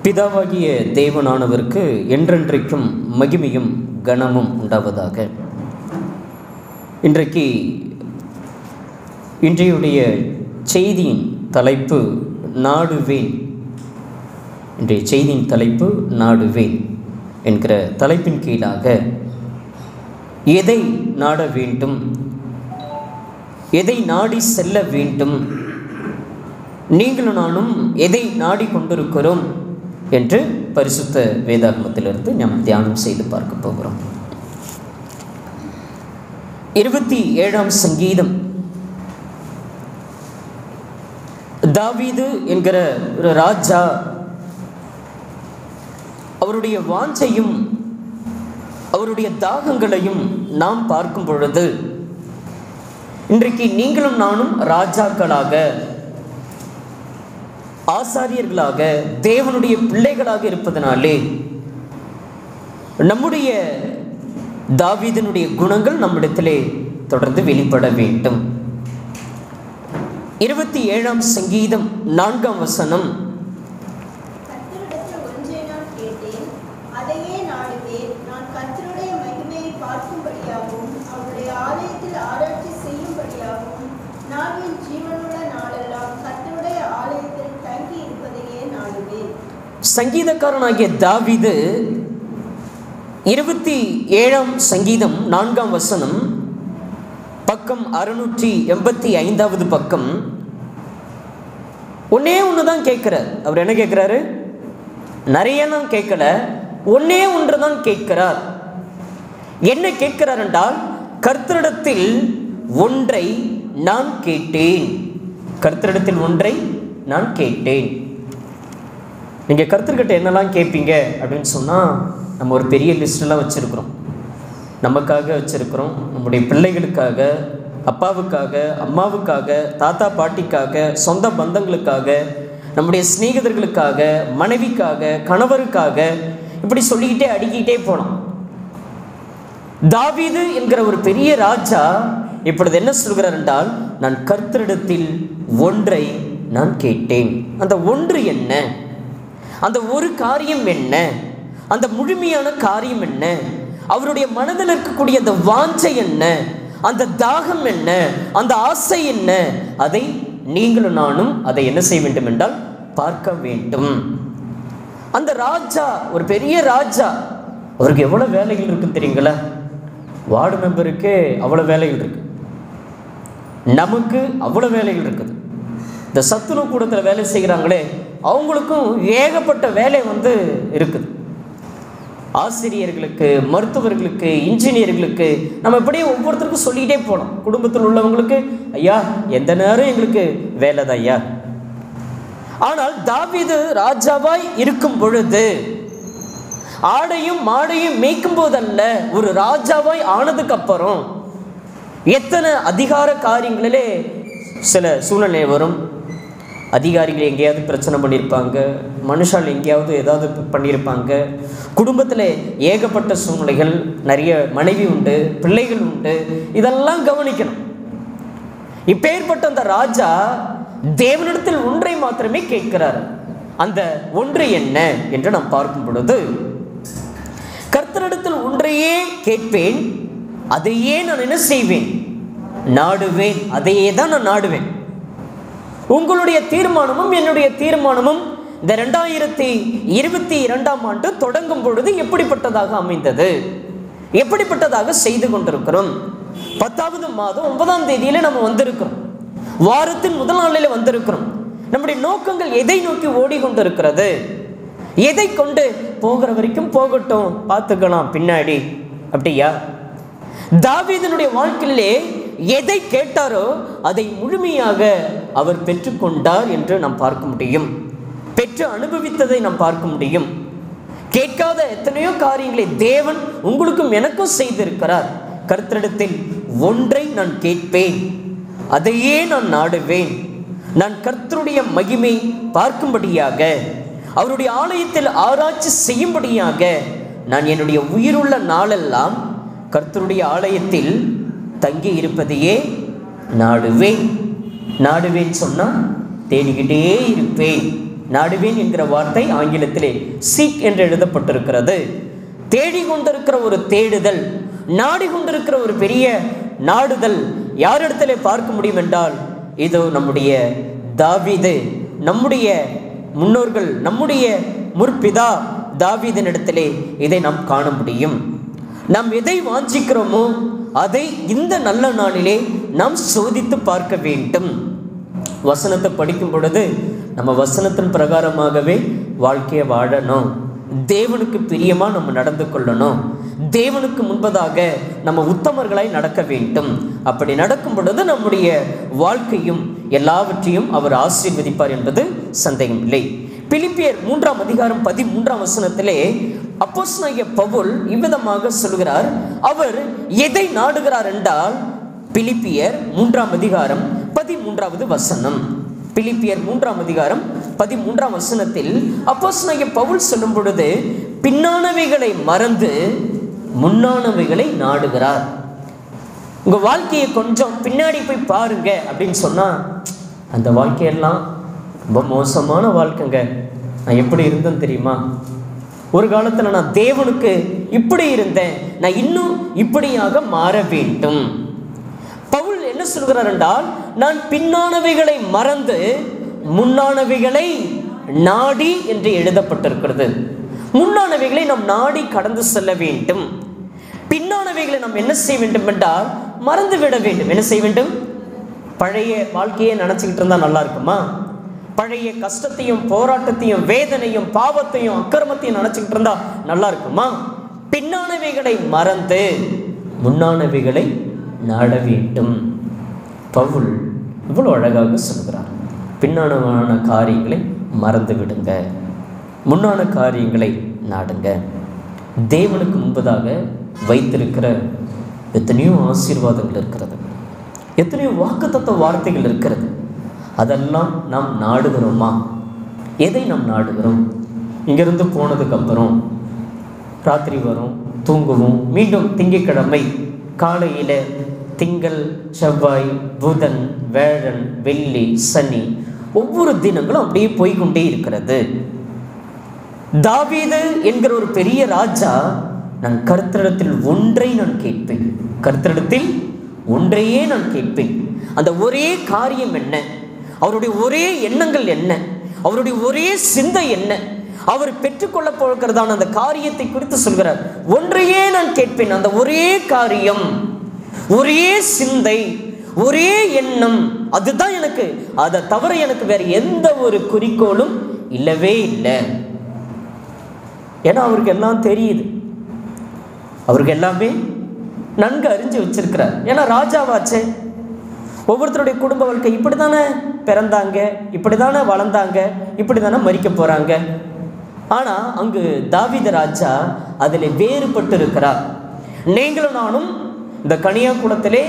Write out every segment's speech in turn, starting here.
பிதாவாகிய தேவனானவருக்கு என்றென்றைக்கும் மகிமையும் கனமும் உண்டாவதாக இன்றைக்கு இன்றையுடைய செய்தியின் தலைப்பு நாடுவேன் இன்றைய செய்தியின் தலைப்பு நாடுவேன் என்கிற தலைப்பின் கீழாக எதை நாட வேண்டும் எதை நாடி செல்ல வேண்டும் நீங்களும் நானும் எதை நாடி கொண்டிருக்கிறோம் என்று பரிசுத்த வேதாகமத்திலிருந்து நாம் தியானம் செய்து பார்க்க போகிறோம் இருபத்தி ஏழாம் சங்கீதம் தாவீது என்கிற ஒரு ராஜா அவருடைய வாஞ்சையும் அவருடைய தாகங்களையும் நாம் பார்க்கும் பொழுது இன்றைக்கு நீங்களும் நானும் ராஜாக்களாக ஆசாரியர்களாக தேவனுடைய பிள்ளைகளாக இருப்பதனாலே நம்முடைய தாவீதனுடைய குணங்கள் நம்மிடத்திலே தொடர்ந்து வெளிப்பட வேண்டும் இருபத்தி ஏழாம் சங்கீதம் நான்காம் வசனம் கர்த்தரிடத்தில் ஒன்றை நான் கேட்டேன் அதையே நாடுவேன் நான் கர்த்தருடைய மகிமையை பார்க்கும்படியாகவும் அவருடைய ஆலயத்தில் ஆராய்ச்சி செய்யும்படியாகவும் நான் என் ஜீவனுள்ள நாளெல்லாம் கர்த்தருடைய ஆலயத்தில் தங்கி இருப்பதையே நாடுவேன் சங்கீதக்காரனாகிய தாவீது இருபத்தி ஏழாம் சங்கீதம் நான்காம் வசனம் பக்கம் அறுநூற்றி எண்பத்தி ஐந்தாவது பக்கம் ஒன்னே ஒன்று தான் கேட்குறார் அவர் என்ன கேட்குறாரு நிறையலாம் கேட்கல ஒன்னே ஒன்று தான் கேட்கிறார் என்ன கேட்கிறார் என்றால் கர்த்தரிடத்தில் ஒன்றை நான் கேட்டேன் கர்த்தரிடத்தில் ஒன்றை நான் கேட்டேன் நீங்கள் கருத்துக்கிட்ட என்னெல்லாம் கேட்பீங்க அப்படின்னு சொன்னால் நம்ம ஒரு பெரிய லிஸ்டெல்லாம் வச்சுருக்குறோம் நமக்காக வச்சுருக்குறோம் நம்முடைய பிள்ளைகளுக்காக அப்பாவுக்காக அம்மாவுக்காக தாத்தா பாட்டிக்காக சொந்த பந்தங்களுக்காக நம்முடைய சிநேகிதர்களுக்காக மனைவிக்காக கணவருக்காக இப்படி சொல்லிக்கிட்டே அடுக்கிட்டே போனோம் தாவீது என்கிற ஒரு பெரிய ராஜா இப்பொழுது என்ன சொல்கிறார் என்றால் நான் கர்த்தரிடத்தில் ஒன்றை நான் கேட்டேன் அந்த ஒன்று என்ன அந்த ஒரு காரியம் என்ன அந்த முழுமையான காரியம் என்ன அவருடைய மனதில் இருக்கக்கூடிய அந்த வாஞ்சை என்ன அந்த தாகம் என்ன அந்த ஆசை என்ன அதை நீங்களும் நானும் அதை என்ன செய்ய வேண்டும் என்றால் பார்க்க வேண்டும் அந்த ராஜா ஒரு பெரிய ராஜா அவருக்கு எவ்வளோ வேலைகள் இருக்குன்னு தெரியுங்களா வார்டு மெம்பருக்கு அவ்வளோ வேலைகள் இருக்கு நமக்கு அவ்வளோ வேலைகள் இருக்குது இந்த சத்துணவு கூடத்தில் வேலை செய்கிறாங்களே அவங்களுக்கும் ஏகப்பட்ட வேலை வந்து இருக்குது ஆசிரியர்களுக்கு மருத்துவர்களுக்கு இன்ஜினியர்களுக்கு நம்ம இப்படியே ஒவ்வொருத்தருக்கும் சொல்லிக்கிட்டே போனோம் குடும்பத்தில் உள்ளவங்களுக்கு ஐயா எந்த நேரம் எங்களுக்கு வேலை தான் ஐயா ஆனால் தாவீது ராஜாவாய் இருக்கும் பொழுது ஆடையும் மாடையும் மேய்க்கும் போதல்ல ஒரு ராஜாவாய் ஆனதுக்கு அப்புறம் எத்தனை அதிகார காரியங்களிலே சில சூழ்நிலை வரும் அதிகாரிகள் எங்கேயாவது பிரச்சனை பண்ணியிருப்பாங்க மனுஷால் எங்கேயாவது ஏதாவது பண்ணியிருப்பாங்க குடும்பத்தில் ஏகப்பட்ட சூழ்நிலைகள் நிறைய மனைவி உண்டு பிள்ளைகள் உண்டு இதெல்லாம் கவனிக்கணும் இப்பேற்பட்ட அந்த ராஜா தேவனிடத்தில் ஒன்றை மாத்திரமே கேட்கிறார் அந்த ஒன்று என்ன என்று நாம் பார்க்கும் பொழுது கர்த்தரிடத்தில் ஒன்றையே கேட்பேன் அதையே நான் என்ன செய்வேன் நாடுவேன் அதையே தான் நான் நாடுவேன் உங்களுடைய தீர்மானமும் என்னுடைய தீர்மானமும் இந்த ரெண்டாயிரத்தி இருபத்தி இரண்டாம் ஆண்டு தொடங்கும் பொழுது எப்படிப்பட்டதாக அமைந்தது எப்படிப்பட்டதாக செய்து கொண்டிருக்கிறோம் பத்தாவது மாதம் ஒன்பதாம் தேதியில நம்ம வந்திருக்கிறோம் வாரத்தின் முதல் நாளில் வந்திருக்கிறோம் நம்முடைய நோக்கங்கள் எதை நோக்கி ஓடிக்கொண்டிருக்கிறது எதை கொண்டு போகிற வரைக்கும் போகட்டும் பார்த்துக்கலாம் பின்னாடி அப்படியா தாவீதனுடைய வாழ்க்கையிலே எதை கேட்டாரோ அதை முழுமையாக அவர் பெற்றுக்கொண்டார் என்று நாம் பார்க்க முடியும் பெற்று அனுபவித்ததை நாம் பார்க்க முடியும் கேட்காத எத்தனையோ காரியங்களை தேவன் உங்களுக்கும் எனக்கும் செய்திருக்கிறார் கர்த்தரிடத்தில் ஒன்றை நான் கேட்பேன் அதையே நான் நாடுவேன் நான் கர்த்தருடைய மகிமை பார்க்கும்படியாக அவருடைய ஆலயத்தில் ஆராய்ச்சி செய்யும்படியாக நான் என்னுடைய உயிருள்ள நாளெல்லாம் கர்த்தருடைய ஆலயத்தில் தங்கி இருப்பதையே நாடுவேன் நாடுவேன் சொன்னால் தேடிக்கிட்டே இருப்பேன் நாடுவேன் என்கிற வார்த்தை ஆங்கிலத்திலே சீக் என்று எழுதப்பட்டிருக்கிறது தேடி கொண்டிருக்கிற ஒரு தேடுதல் நாடி கொண்டிருக்கிற ஒரு பெரிய நாடுதல் யாரிடத்திலே பார்க்க முடியும் என்றால் இதோ நம்முடைய தாவீது நம்முடைய முன்னோர்கள் நம்முடைய முற்பிதா தாவீதினிடத்திலே இதை நாம் காண முடியும் நாம் எதை வாஞ்சிக்கிறோமோ அதை இந்த நல்ல நாளிலே நாம் சோதித்து பார்க்க வேண்டும் வசனத்தை படிக்கும் பொழுது நம்ம வசனத்தின் பிரகாரமாகவே வாழ்க்கையை வாழணும் தேவனுக்கு பிரியமா நம்ம நடந்து கொள்ளணும் தேவனுக்கு முன்பதாக நம்ம உத்தமர்களாய் நடக்க வேண்டும் அப்படி நடக்கும் பொழுது நம்முடைய வாழ்க்கையும் எல்லாவற்றையும் அவர் ஆசீர்வதிப்பார் என்பது சந்தேகம் இல்லை பிலிப்பியர் மூன்றாம் அதிகாரம் பதிமூன்றாம் வசனத்திலே அப்போஸ்தலனாகிய பவுல் இவ்விதமாக சொல்கிறார் அவர் எதை நாடுகிறார் என்றால் பிலிப்பியர் மூன்றாம் அதிகாரம் பதிமூன்றாவது வசனம் பிலிப்பியர் மூன்றாம் அதிகாரம் பதிமூன்றாம் வசனத்தில் அப்போஸ்தலனாகிய பவுல் சொல்லும் பொழுது பின்னானவைகளை மறந்து முன்னானவைகளை நாடுகிறார் உங்க வாழ்க்கையை கொஞ்சம் பின்னாடி போய் பாருங்க அப்படின்னு சொன்னா அந்த வாழ்க்கையெல்லாம் ரொம்ப மோசமான வாழ்க்கைங்க நான் எப்படி இருந்தேன் தெரியுமா ஒரு காலத்தில் நான் தேவனுக்கு இப்படி இருந்தேன் நான் இன்னும் இப்படியாக மாற வேண்டும் பவுல் என்ன சொல்கிறார் என்றால் நான் பின்னானவைகளை மறந்து முன்னானவைகளை நாடி என்று எழுதப்பட்டிருக்கிறது முன்னானவைகளை நாம் நாடி கடந்து செல்ல வேண்டும் பின்னானவைகளை நாம் என்ன செய்ய வேண்டும் என்றால் மறந்து விட வேண்டும் என்ன செய்ய வேண்டும் பழைய வாழ்க்கையை நினச்சிக்கிட்டு இருந்தால் நல்லா இருக்குமா பழைய கஷ்டத்தையும் போராட்டத்தையும் வேதனையும் பாவத்தையும் அக்கிரமத்தையும் நினச்சிக்கிட்டு இருந்தா நல்லா இருக்குமா பின்னானவைகளை மறந்து முன்னானவைகளை நாட வேண்டும் பவுல் இவ்வளோ அழகாக சொல்கிறார் பின்னானவான காரியங்களை மறந்து விடுங்க முன்னான காரியங்களை நாடுங்க தேவனுக்கு முன்பதாக வைத்திருக்கிற எத்தனையோ ஆசீர்வாதங்கள் இருக்கிறது எத்தனையோ வாக்குத்தத்த வார்த்தைகள் இருக்கிறது அதெல்லாம் நாம் நாடுகிறோமா எதை நாம் நாடுகிறோம் இங்கிருந்து போனதுக்கப்புறம் ராத்திரி வரும் தூங்குவோம் மீண்டும் திங்கட்கிழமை காலையில் திங்கள் செவ்வாய் புதன் வேழன் வெள்ளி சனி ஒவ்வொரு தினங்களும் அப்படியே போய்கொண்டே இருக்கிறது தாவீது என்கிற ஒரு பெரிய ராஜா நான் கர்த்தரிடத்தில் ஒன்றை நான் கேட்பேன் கர்த்தரிடத்தில் ஒன்றையே நான் கேட்பேன் அந்த ஒரே காரியம் என்ன அவருடைய ஒரே எண்ணங்கள் என்ன அவருடைய ஒரே சிந்தை என்ன அவர் பெற்றுக்கொள்ள போகிறதான அந்த காரியத்தை குறித்து சொல்கிறார் ஒன்றையே நான் கேட்பேன் அந்த ஒரே காரியம் ஒரே சிந்தை ஒரே எண்ணம் அதுதான் எனக்கு அதை தவிர எனக்கு வேற எந்த ஒரு குறிக்கோளும் இல்லவே இல்லை ஏன்னா அவருக்கு எல்லாம் தெரியுது அவருக்கு எல்லாமே நன்கு அறிஞ்சு வச்சிருக்கிறார் ஏன்னா ராஜாவாச்சே ஒவ்வொருத்தருடைய குடும்ப வாழ்க்கை இப்படி தானே பிறந்தாங்க இப்படி தானே வளர்ந்தாங்க இப்படி தானே மறிக்க போகிறாங்க ஆனால் அங்கு தாவித ராஜா அதில் வேறுபட்டு இருக்கிறார் நீங்களும் நானும் இந்த கனியாக்குளத்திலே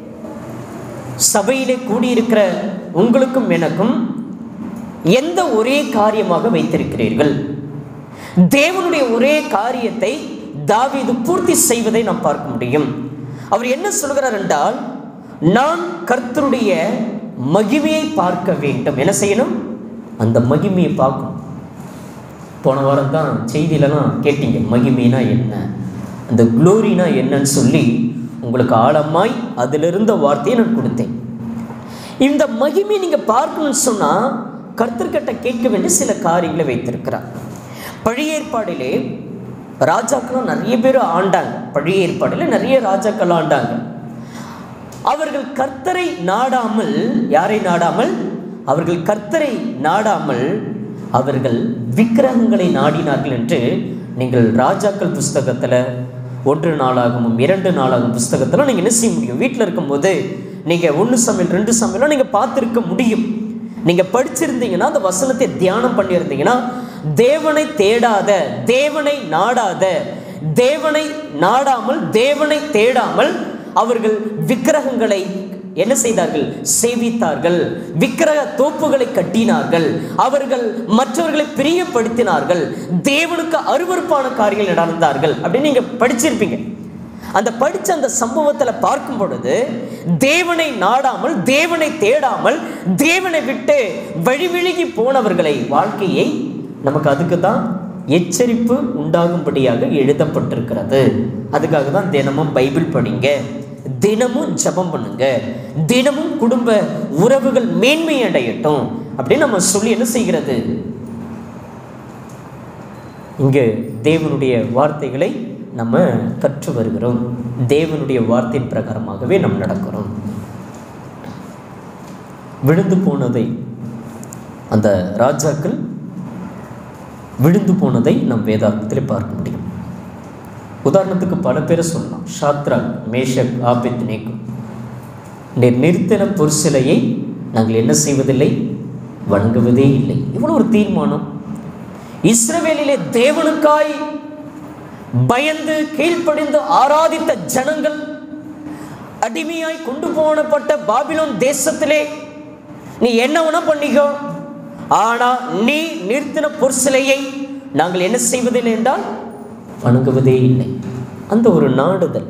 சபையிலே கூடியிருக்கிற உங்களுக்கும் எனக்கும் எந்த ஒரே காரியமாக வைத்திருக்கிறீர்கள் தேவனுடைய ஒரே காரியத்தை தாவீது பூர்த்தி செய்வதை நாம் பார்க்க முடியும் அவர் என்ன சொல்கிறார் என்றால் நான் கர்த்தருடைய மகிமையை பார்க்க வேண்டும் என்ன செய்யணும் அந்த மகிமையை பார்க்கணும் போன வாரம் தான் செய்தியிலலாம் கேட்டீங்க மகிமைனா என்ன அந்த குளோரினா என்னன்னு சொல்லி உங்களுக்கு ஆழமாய் அதிலிருந்த வார்த்தையை நான் கொடுத்தேன் இந்த மகிமையை நீங்கள் பார்க்கணும்னு சொன்னால் கர்த்தர்கிட்ட கேட்க வேண்டிய சில காரியங்களை வைத்திருக்கிறார் பழைய ஏற்பாடிலே ராஜாக்களும் நிறைய பேர் ஆண்டாங்க பழைய ஏற்பாடில் நிறைய ராஜாக்கள் ஆண்டாங்க அவர்கள் கர்த்தரை நாடாமல் யாரை நாடாமல் அவர்கள் கர்த்தரை நாடாமல் அவர்கள் விக்கிரகங்களை நாடினார்கள் என்று நீங்கள் ராஜாக்கள் புஸ்தகத்தில் ஒன்று நாளாகவும் இரண்டு நாளாகும் புஸ்தகத்தில் நீங்கள் என்ன செய்ய முடியும் வீட்டில் இருக்கும்போது நீங்கள் ஒன்று சமையல் ரெண்டு சமையலாம் நீங்கள் பார்த்துருக்க முடியும் நீங்கள் படிச்சிருந்தீங்கன்னா அந்த வசனத்தை தியானம் பண்ணியிருந்தீங்கன்னா தேவனை தேடாத தேவனை நாடாத தேவனை நாடாமல் தேவனை தேடாமல் அவர்கள் விக்கிரகங்களை என்ன செய்தார்கள் சேவித்தார்கள் விக்கிரக தோப்புகளை கட்டினார்கள் அவர்கள் மற்றவர்களை பிரியப்படுத்தினார்கள் தேவனுக்கு அருவருப்பான காரியங்கள் நடந்தார்கள் அப்படின்னு நீங்க படிச்சிருப்பீங்க அந்த படித்த அந்த சம்பவத்தில் பார்க்கும் பொழுது தேவனை நாடாமல் தேவனை தேடாமல் தேவனை விட்டு வழி விழுகி போனவர்களை வாழ்க்கையை நமக்கு அதுக்கு தான் எச்சரிப்பு உண்டாகும்படியாக எழுதப்பட்டிருக்கிறது அதுக்காக தான் தினமும் பைபிள் படிங்க தினமும் ஜெபம் பண்ணுங்க தினமும் குடும்ப உறவுகள் மேன்மை அடையட்டும் அப்படின்னு நம்ம சொல்லி என்ன செய்கிறது இங்கு தேவனுடைய வார்த்தைகளை நம்ம கற்று வருகிறோம் தேவனுடைய வார்த்தையின் பிரகாரமாகவே நாம் நடக்கிறோம் விழுந்து போனதை அந்த ராஜாக்கள் விழுந்து போனதை நம் வேதாந்தத்தில் பார்க்க முடியும் உதாரணத்துக்கு பல பேரை சொல்லலாம் ஷாத்ராக் மேஷக் ஆபித் நேக்கு நீர் நிறுத்தின பொற்சிலையை நாங்கள் என்ன செய்வதில்லை வணங்குவதே இல்லை இவ்வளோ ஒரு தீர்மானம் இஸ்ரவேலிலே தேவனுக்காய் பயந்து கீழ்ப்படிந்து ஆராதித்த ஜனங்கள் அடிமையாய் கொண்டு போனப்பட்ட பாபிலோன் தேசத்திலே நீ என்ன வேணா பண்ணிக்கோ ஆனா நீ நிறுத்தின பொற்சிலையை நாங்கள் என்ன செய்வதில்லை என்றால் வணங்குவதே இல்லை அந்த ஒரு நாடுதல்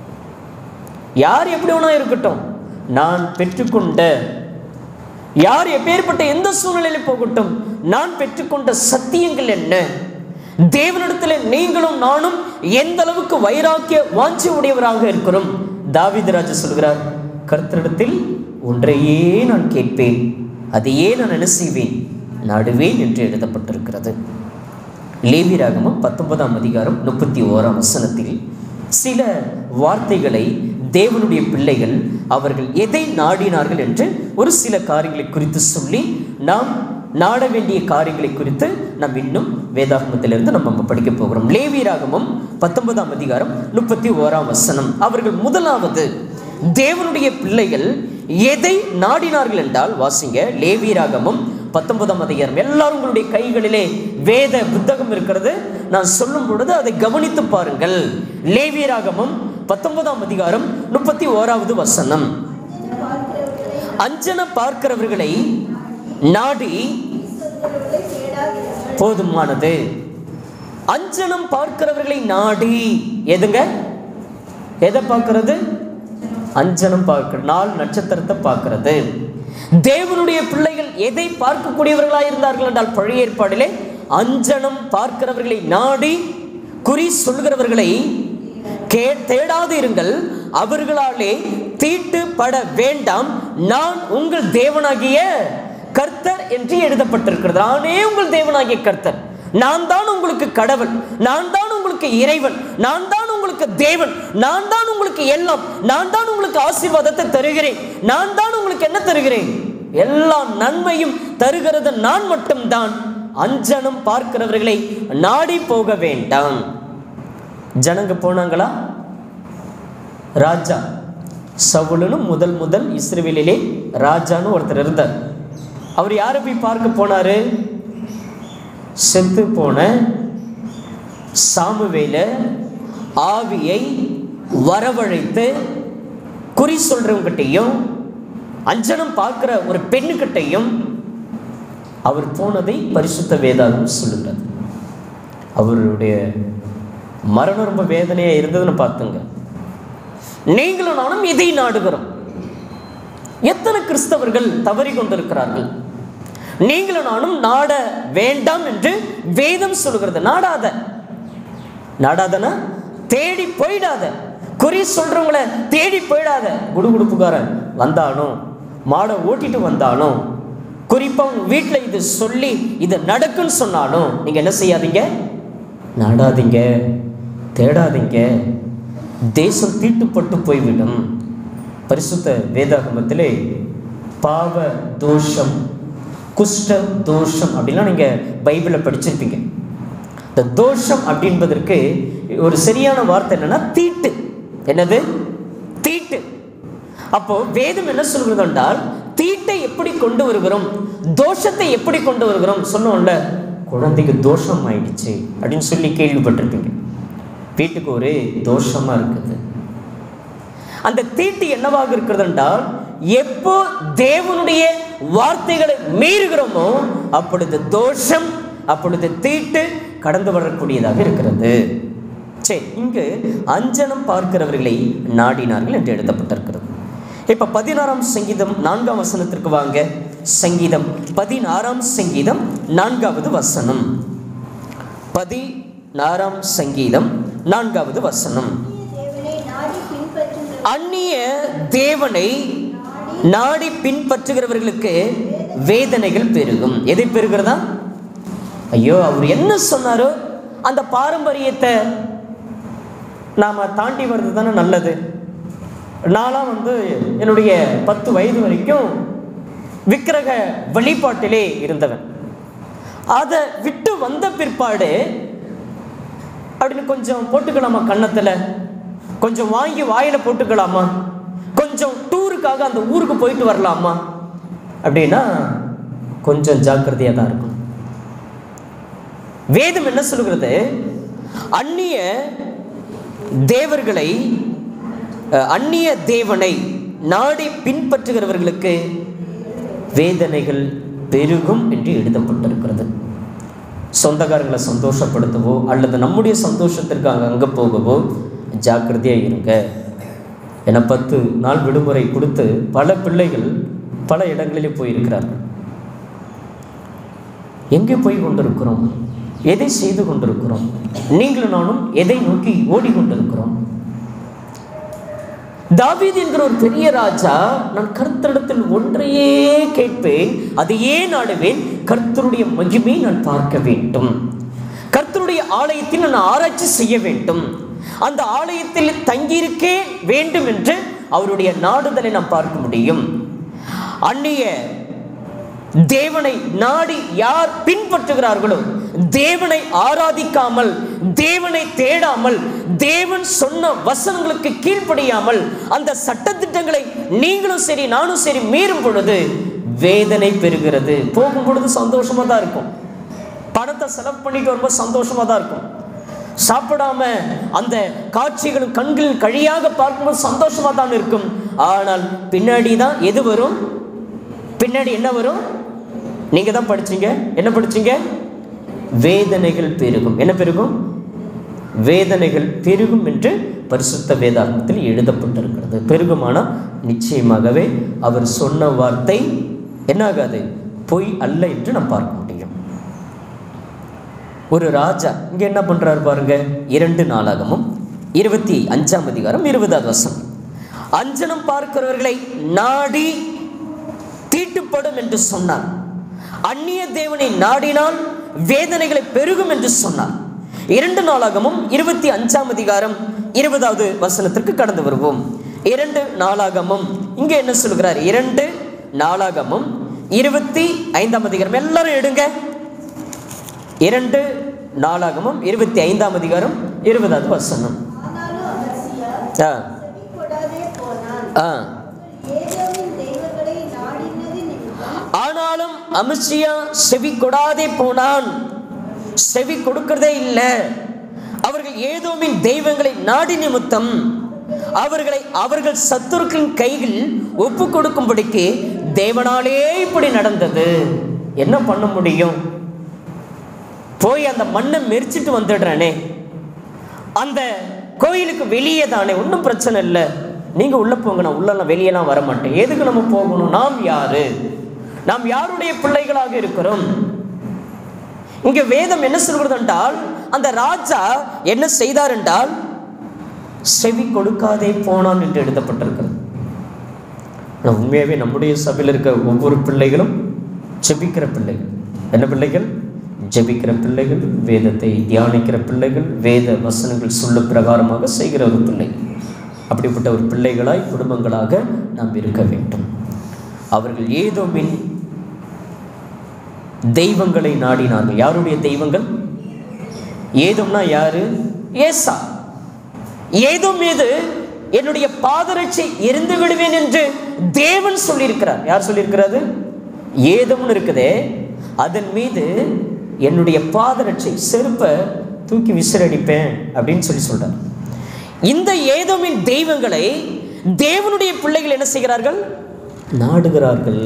யார் எப்படி வேணா இருக்கட்டும் நான் பெற்றுக்கொண்ட யார் எப்பேற்பட்ட எந்த சூழ்நிலையில் போகட்டும் நான் பெற்றுக்கொண்ட சத்தியங்கள் என்ன தேவனிடத்தில் நீங்களும் நானும் எந்த அளவுக்கு வைராக்கிய வாஞ்சி உடையவராக இருக்கிறோம் தாவீது ராஜா சொல்கிறார் கர்த்தரிடத்தில் ஒன்றையே நான் கேட்பேன் அதையே நான் என்ன செய்வேன் நாடுவேன் என்று எழுதப்பட்டிருக்கிறது லேவிராகமம் பத்தொன்பதாம் அதிகாரம் முப்பத்தி ஓராம் வசனத்தில் சில வார்த்தைகளை தேவனுடைய பிள்ளைகள் அவர்கள் எதை நாடினார்கள் என்று ஒரு சில காரியங்களை குறித்து சொல்லி நாம் நாட வேண்டிய காரியங்களை குறித்து நாம் இன்னும் வேதாகமத்திலிருந்து நம்ம படிக்க போகிறோம் லேவியராகமம் பத்தொன்பதாம் அதிகாரம் முப்பத்தி ஓராம் வசனம் அவர்கள் முதலாவது தேவனுடைய பிள்ளைகள் எதை நாடினார்கள் என்றால் வாசிங்க லேவியராகமம் பத்தொன்பதாம் அதிகாரம் எல்லாரும் உங்களுடைய கைகளிலே வேத புத்தகம் இருக்கிறது நான் சொல்லும் பொழுது அதை கவனித்து பாருங்கள் லேவியராகமம் பத்தொன்பதாம் அதிகாரம் முப்பத்தி ஓராவது வசனம் அஞ்சன பார்க்கிறவர்களை நாடி சொல்கிறவர்களை தேடாதிருங்கள் போதுமானது அஞ்சனம் பார்க்கிறவர்களை நாடி எதுங்க எதை பார்க்கிறது அஞ்சனம் பார்க்க நாள் நட்சத்திரத்தை பார்க்கிறது தேவனுடைய பிள்ளைகள் எதை பார்க்கக்கூடியவர்களாக இருந்தார்கள் என்றால் பழைய ஏற்பாடிலே அஞ்சனம் பார்க்கிறவர்களை நாடி குறி சொல்கிறவர்களை கே தேடாது இருங்கள் அவர்களாலே தீட்டுப்பட வேண்டாம் நான் உங்கள் தேவனாகிய கர்த்தர் என்று எழுதப்பட்டிருக்கிறது நானே உங்கள் தேவனாகிய கர்த்தர் நான் தான் உங்களுக்கு கடவுள் நான் தான் உங்களுக்கு இறைவன் நான் தான் உங்களுக்கு தேவன் நான் தான் உங்களுக்கு எல்லாம் நான் தான் உங்களுக்கு ஆசீர்வாதத்தை தருகிறேன் நான் தான் உங்களுக்கு என்ன தருகிறேன் எல்லா நன்மையும் தருகிறது நான் மட்டும்தான் அஞ்சனம் பார்க்கிறவர்களை நாடி போக வேண்டாம் ஜனங்க போனாங்களா ராஜா சவுலனு முதல் முதல் இஸ்ரேலிலே ராஜான்னு ஒருத்தர் இருந்தார் அவர் யாரை போய் பார்க்க போனாரு செத்து போன சாமுவேல ஆவியை வரவழைத்து குறி சொல்றவங்கிட்டையும் அஞ்சனம் பார்க்கிற ஒரு பெண்ணுக்கிட்டையும் அவர் போனதை பரிசுத்த வேதாகம் சொல்லுகிறது அவருடைய மரணம் ரொம்ப வேதனையாக இருந்ததுன்னு பார்த்துங்க நீங்களும் நானும் இதை நாடுகிறோம் எத்தனை கிறிஸ்தவர்கள் தவறி கொண்டிருக்கிறார்கள் நீங்களும் நானும் நாட வேண்டாம் என்று வேதம் சொல்கிறது நாடாத நாடாதனா தேடி போயிடாத குறி சொல்றவங்கள தேடி போயிடாத குடுகுடுப்புக்காரன் வந்தாலும் மாடை ஓட்டிட்டு வந்தாலும் குறிப்பா உங்க வீட்டில் இது சொல்லி இது நடக்குன்னு சொன்னாலும் நீங்க என்ன செய்யாதீங்க நாடாதீங்க தேடாதீங்க தேசம் தீட்டுப்பட்டு போய்விடும் பரிசுத்த வேதாகமத்திலே பாவ தோஷம் குஷ்ட தோஷம் அப்படிலாம் நீங்கள் பைபிளில் படிச்சிருப்பீங்க இந்த தோஷம் அப்படின்பதற்கு ஒரு சரியான வார்த்தை என்னன்னா தீட்டு என்னது தீட்டு அப்போ வேதம் என்ன சொல்கிறது என்றால் தீட்டை எப்படி கொண்டு வருகிறோம் தோஷத்தை எப்படி கொண்டு வருகிறோம் சொன்னோம்ல குழந்தைக்கு தோஷம் ஆயிடுச்சு அப்படின்னு சொல்லி கேள்விப்பட்டிருப்பீங்க வீட்டுக்கு ஒரு தோஷமா இருக்குது அந்த தீட்டு என்னவாக இருக்கிறது என்றால் எப்போ தேவனுடைய வார்த்தைகளை மீறுகிறோமோ அப்பொழுது தோஷம் அப்பொழுது தீட்டு கடந்து வரக்கூடியதாக இருக்கிறது சரி இங்கு அஞ்சனம் பார்க்கிறவர்களை நாடினார்கள் என்று எழுதப்பட்டிருக்கிறது இப்போ பதினாறாம் சங்கீதம் நான்காம் வசனத்திற்கு வாங்க சங்கீதம் பதினாறாம் சங்கீதம் நான்காவது வசனம் பதினாறாம் சங்கீதம் நான்காவது வசனம் தேவனை நாடி பின்பற்றுகிற அந்நிய தேவனை நாடி பின்பற்றுகிறவர்களுக்கு வேதனைகள் பெருகும் எதை பெருகிறதா ஐயோ அவர் என்ன சொன்னாரோ அந்த பாரம்பரியத்தை நாம் தாண்டி வர்றது தானே நல்லது நான்லாம் வந்து என்னுடைய பத்து வயது வரைக்கும் விக்கிரக வழிபாட்டிலே இருந்தவன் அதை விட்டு வந்த பிற்பாடு அப்படின்னு கொஞ்சம் போட்டுக்கலாமா கன்னத்தில் கொஞ்சம் வாங்கி வாயில் போட்டுக்கலாமா கொஞ்சம் டூருக்காக அந்த ஊருக்கு போயிட்டு வரலாமா அப்படின்னா கொஞ்சம் ஜாக்கிரதையாக தான் இருக்கும் வேதம் என்ன சொல்கிறது அந்நிய தேவர்களை அஹ், அந்நிய தேவனை நாடி பின்பற்றுகிறவர்களுக்கு வேதனைகள் பெருகும் என்று எழுதப்பட்டிருக்கிறது சொந்தக்காரங்களை சந்தோஷப்படுத்தவோ அல்லது நம்முடைய சந்தோஷத்திற்காக அங்கே போகவோ ஜாக்கிரதையாக இருங்க என பத்து நாள் விடுமுறை கொடுத்து பல பிள்ளைகள் பல இடங்களிலே போயிருக்கிறார்கள் எங்கே போய் கொண்டிருக்கிறோம் எதை செய்து கொண்டிருக்கிறோம் நீங்களும் நானும் எதை நோக்கி ஓடிக்கொண்டிருக்கிறோம் தாவீது என்கிற ஒரு பெரிய ராஜா நான் கர்த்தரிடத்தில் ஒன்றையே கேட்பேன் அதையே நாடுவேன் கர்த்தருடைய மகிமை நான் பார்க்க வேண்டும் கர்த்தருடைய ஆலயத்தில் நான் ஆராய்ச்சி செய்ய வேண்டும் அந்த ஆலயத்தில் தங்கியிருக்கே வேண்டும் என்று அவருடைய நாடுதலை நாம் பார்க்க முடியும் அந்நிய தேவனை நாடி யார் பின்பற்றுகிறார்களோ தேவனை ஆராதிக்காமல் தேவனை தேடாமல் தேவன் சொன்ன வசனங்களுக்கு கீழ்ப்படியாமல் அந்த சட்டத்திட்டங்களை நீங்களும் சரி நானும் சரி மீறும் பொழுது வேதனை பெறுகிறது போகும் பொழுது சந்தோஷமா தான் இருக்கும் பணத்தை செலவு பண்ணிட்டு வரும்போது சந்தோஷமா தான் இருக்கும் சாப்பிடாம அந்த காட்சிகளும் கண்களில் கழியாக பார்க்கும்போது சந்தோஷமா தான் இருக்கும் ஆனால் பின்னாடி தான் எது வரும் பின்னாடி என்ன வரும் நீங்க தான் படிச்சீங்க என்ன படிச்சீங்க வேதனைகள் பெருகும் என்ன பெருகும் வேதனைகள் பெருகும் என்று பரிசுத்த வேதாகமத்தில் எழுதப்பட்டிருக்கிறது பெருகுமானால் நிச்சயமாகவே அவர் சொன்ன வார்த்தை என்னாகாது பொய் அல்ல என்று நாம் பார்க்க முடியும் ஒரு ராஜா இங்க என்ன பண்றாரு பாருங்க இரண்டு நாளாகமும் இருபத்தி அஞ்சாம் அதிகாரம் இருபதாவது வசனம் அஞ்சனம் பார்க்கிறவர்களை நாடி தீட்டுப்படும் என்று சொன்னார் அந்நிய தேவனை நாடினால் வேதனைகளை பெருகும் என்று சொன்னார் இரண்டு நாளாகமும் இருபத்தி அஞ்சாம் அதிகாரம் இருபதாவது வசனத்திற்கு கடந்து வருவோம் இரண்டு நாளாகமும் இங்கே என்ன சொல்கிறார் இரண்டு நாளாகமும் இருபத்தி ஐந்தாம் அதிகாரம் எல்லாரும் எடுங்க இரண்டு நாளாகமும் இருபத்தி ஐந்தாம் அதிகாரம் இருபதாவது வசனம் ஆனாலும் அமர்சியா ஆ செவி கொடாதே போனான் ஆ ஏதோவின் தெய்வங்களை நாடினது நிமித்தம் ஆனாலும் அமிர்சியா செவி கொடாதே போனான் செவி கொடுக்கிறதே இல்லை அவர்கள் ஏதோமின் தெய்வங்களை நாடி நிமித்தம் அவர்களை அவர்கள் சத்துருக்களின் கையில் ஒப்பு கொடுக்கும்படிக்கு தேவனாலே இப்படி நடந்தது என்ன பண்ண முடியும் போய் அந்த மண்ணை மெரிச்சிட்டு வந்துடுறேனே அந்த கோயிலுக்கு வெளியே தானே ஒன்றும் பிரச்சனை இல்லை நீங்க உள்ள போங்க நான் உள்ளலாம் வெளியெல்லாம் வர மாட்டேன் எதுக்கு நம்ம போகணும் நாம் யாரு நாம் யாருடைய பிள்ளைகளாக இருக்கிறோம் இங்க வேதம் என்ன சொல்கிறது என்றால் அந்த ராஜா என்ன செய்தார் என்றால் செவி கொடுக்காதே போனான் என்று எழுதப்பட்டிருக்கிறது ஆனா உண்மையாகவே நம்முடைய சபையில் இருக்க ஒவ்வொரு பிள்ளைகளும் ஜெபிக்கிற பிள்ளைகள் என்ன பிள்ளைகள் ஜெபிக்கிற பிள்ளைகள் வேதத்தை தியானிக்கிற பிள்ளைகள் வேத வசனங்கள் சொல்ல பிரகாரமாக செய்கிற ஒரு பிள்ளை அப்படிப்பட்ட ஒரு பிள்ளைகளாய் குடும்பங்களாக நாம் இருக்க வேண்டும் அவர்கள் ஏதோ மின் தெய்வங்களை நாடினார்கள் யாருடைய தெய்வங்கள் ஏதும்னா யாரு ஏசா ஏதோ மீது என்னுடைய பாதரட்சை எரிந்து விடுவேன் என்று தேவன் சொல்லியிருக்கிறார் யார் சொல்லியிருக்கிறது ஏதும்னு இருக்குதே அதன் மீது என்னுடைய பாதரட்சை செருப்பை தூக்கி விசிறடிப்பேன் அப்படின்னு சொல்லி சொல்றார் இந்த ஏதோமின் தெய்வங்களை தேவனுடைய பிள்ளைகள் என்ன செய்கிறார்கள் நாடுகிறார்கள்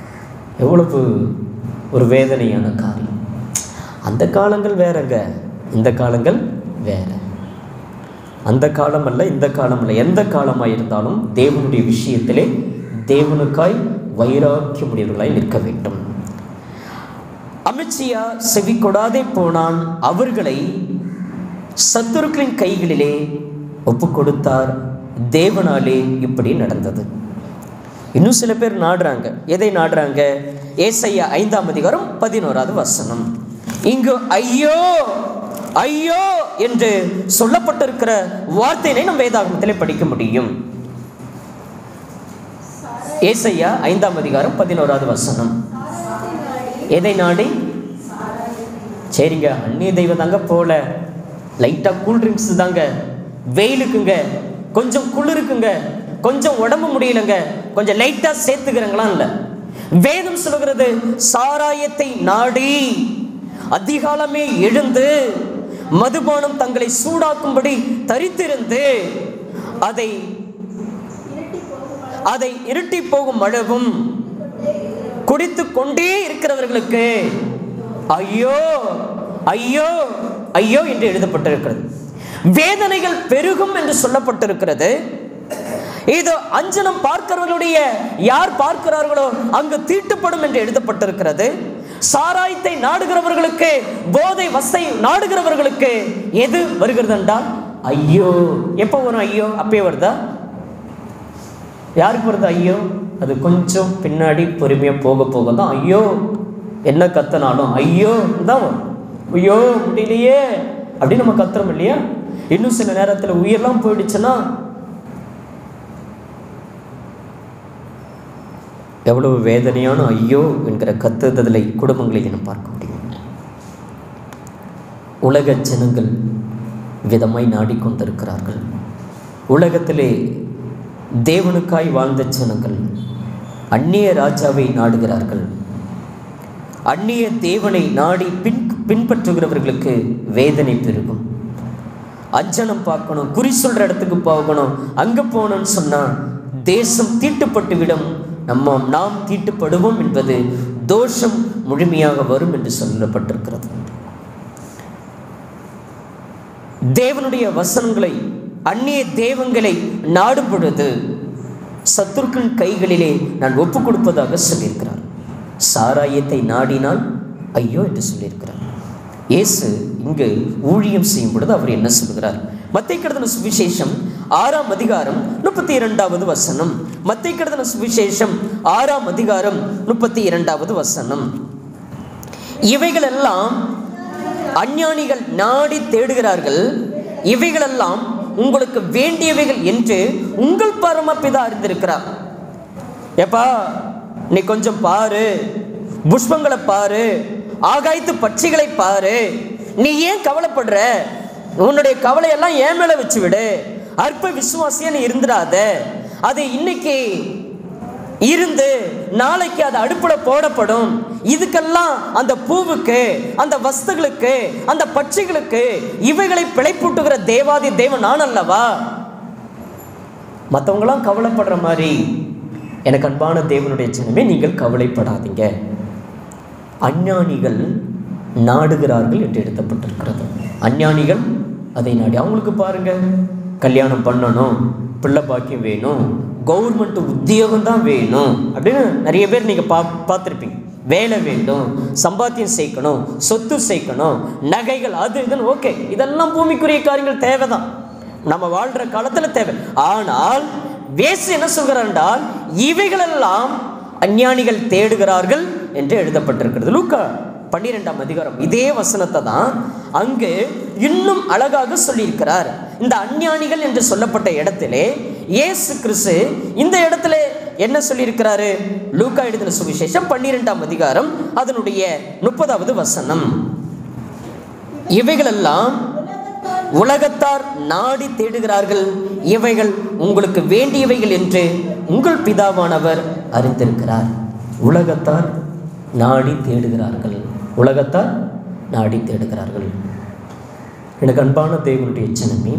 எவ்வளவு ஒரு வேதனையான காரியம் அந்த காலங்கள் வேறங்க இந்த காலங்கள் வேற அந்த காலம் அல்ல இந்த காலம் அல்ல எந்த காலமாக இருந்தாலும் தேவனுடைய விஷயத்திலே தேவனுக்காய் வைராக்கியமுடையவர்களாய் நிற்க வேண்டும் அமித்ஷியா செவி கொடாதே போனான் அவர்களை சத்துருக்களின் கைகளிலே ஒப்பு கொடுத்தார் தேவனாலே இப்படி நடந்தது இன்னும் சில பேர் நாடுறாங்க எதை நாடுறாங்க ஏசையா ஐந்தாம் அதிகாரம் பதினோராவது வசனம் இங்கு ஐயோ ஐயோ என்று சொல்லப்பட்டிருக்கிற வார்த்தையினை நம் வேதாகமத்திலே படிக்க முடியும் ஏசையா ஐந்தாம் அதிகாரம் பதினோராவது வசனம் எதை நாடி சரிங்க அந்நிய தெய்வம் தாங்க போல லைட்டாக கூல் ட்ரிங்க்ஸ் தாங்க வெயிலுக்குங்க கொஞ்சம் குளிருக்குங்க கொஞ்சம் உடம்பு முடியலங்க கொஞ்சம் லைட்டாக சேர்த்துக்கிறங்களா இல்லை வேதம் சொல்கிறது சாராயத்தை நாடி அதிகாலமே எழுந்து மதுபானம் தங்களை சூடாக்கும்படி தரித்திருந்து அதை அதை இருட்டி போகும் அளவும் குடித்து கொண்டே இருக்கிறவர்களுக்கு ஐயோ ஐயோ ஐயோ என்று எழுதப்பட்டிருக்கிறது வேதனைகள் பெருகும் என்று சொல்லப்பட்டிருக்கிறது இது அஞ்சனம் பார்க்கிறவர்களுடைய யார் பார்க்கிறார்களோ அங்கு தீட்டுப்படும் என்று எழுதப்பட்டிருக்கிறது சாராயத்தை நாடுகிறவர்களுக்கு போதை வசை நாடுகிறவர்களுக்கு எது வருகிறது என்றால் ஐயோ எப்போ வரும் ஐயோ அப்பயே வருதா யாருக்கு வருது ஐயோ அது கொஞ்சம் பின்னாடி பொறுமையாக போக போக தான் ஐயோ என்ன கத்தனாலும் ஐயோ தான் வரும் ஐயோ முடியலையே அப்படின்னு நம்ம கத்துறோம் இல்லையா இன்னும் சில நேரத்தில் உயிரெல்லாம் போயிடுச்சுன்னா எவ்வளவு வேதனையான ஐயோ என்கிற கத்துதலை குடும்பங்களில் நாம் பார்க்க முடியும் உலக ஜனங்கள் விதமாய் நாடிக்கொண்டிருக்கிறார்கள் உலகத்திலே தேவனுக்காய் வாழ்ந்த ஜனங்கள் அந்நிய ராஜாவை நாடுகிறார்கள் அந்நிய தேவனை நாடி பின் பின்பற்றுகிறவர்களுக்கு வேதனை பெருகும் அஞ்சனம் பார்க்கணும் குறி சொல்ற இடத்துக்கு போகணும் அங்க போகணும்னு சொன்னா தேசம் தீட்டுப்பட்டு விடும் நம்ம நாம் தீட்டுப்படுவோம் என்பது தோஷம் முழுமையாக வரும் என்று சொல்லப்பட்டிருக்கிறது தேவனுடைய வசனங்களை அந்நிய தெய்வங்களை நாடும் பொழுது சத்துருக்களின் கைகளிலே நான் ஒப்பு கொடுப்பதாக சொல்லியிருக்கிறார் சாராயத்தை நாடினால் ஐயோ என்று சொல்லியிருக்கிறார் இயேசு இங்கு ஊழியம் செய்யும் பொழுது அவர் என்ன சொல்கிறார் மத்தை கடதன சுவிசேஷம் ஆறாம் அதிகாரம் முப்பத்தி இரண்டாவது வசனம் மத்தை கடதன சுவிசேஷம் ஆறாம் அதிகாரம் முப்பத்தி இரண்டாவது வசனம் இவைகளெல்லாம் அஞ்ஞானிகள் நாடி தேடுகிறார்கள் இவைகளெல்லாம் உங்களுக்கு வேண்டியவைகள் என்று உங்கள் பரமபிதா அறிந்திருக்கிறார் ஏப்பா நீ கொஞ்சம் பாரு புஷ்பங்களை பாரு ஆகாயத்து பட்சிகளை பாரு நீ ஏன் கவலைப்படுற உன்னுடைய கவலையெல்லாம் ஏன் மேல வச்சு விடு அற்ப விசுவாசியா நீ இருந்துடாத அது இன்னைக்கு இருந்து நாளைக்கு அது அடுப்புல போடப்படும் இதுக்கெல்லாம் அந்த பூவுக்கு அந்த வஸ்துகளுக்கு அந்த பட்சிகளுக்கு இவைகளை பிழைப்பூட்டுகிற தேவாதி தேவன் நான் அல்லவா மற்றவங்களாம் கவலைப்படுற மாதிரி எனக்கு அன்பான தேவனுடைய சின்னமே நீங்கள் கவலைப்படாதீங்க அஞ்ஞானிகள் நாடுகிறார்கள் என்று எழுதப்பட்டிருக்கிறது அஞ்ஞானிகள் அதை நாடி அவங்களுக்கு பாருங்க கல்யாணம் பண்ணணும் பிள்ளை பாக்கியம் வேணும் கவர்மெண்ட் உத்தியோகம் தான் வேணும் அப்படின்னு நிறைய பேர் நீங்கள் பா பார்த்துருப்பீங்க வேலை வேண்டும் சம்பாத்தியம் சேர்க்கணும் சொத்து சேர்க்கணும் நகைகள் அது இதுன்னு ஓகே இதெல்லாம் பூமிக்குரிய காரியங்கள் தேவைதான் நம்ம வாழ்கிற காலத்தில் தேவை ஆனால் வேசு என்ன சொல்கிறார் என்றால் இவைகளெல்லாம் அஞ்ஞானிகள் தேடுகிறார்கள் என்று எழுதப்பட்டிருக்கிறது லூக்கா பன்னிரெண்டாம் அதிகாரம் இதே வசனத்தை தான் அங்கு இன்னும் அழகாக சொல்லியிருக்கிறார் இந்த அஞ்ஞானிகள் என்று சொல்லப்பட்ட இடத்திலே இயேசு கிறிஸ்து இந்த இடத்துல என்ன சொல்லியிருக்கிறாரு லூக்கா எழுதின சுவிசேஷம் பன்னிரெண்டாம் அதிகாரம் அதனுடைய முப்பதாவது வசனம் இவைகளெல்லாம் உலகத்தார் நாடி தேடுகிறார்கள் இவைகள் உங்களுக்கு வேண்டியவைகள் என்று உங்கள் பிதாவானவர் அறிந்திருக்கிறார் உலகத்தார் நாடி தேடுகிறார்கள் உலகத்தார் நாடி தேடுகிறார்கள் எனக்கு அன்பான தேவனுடைய சின்னமே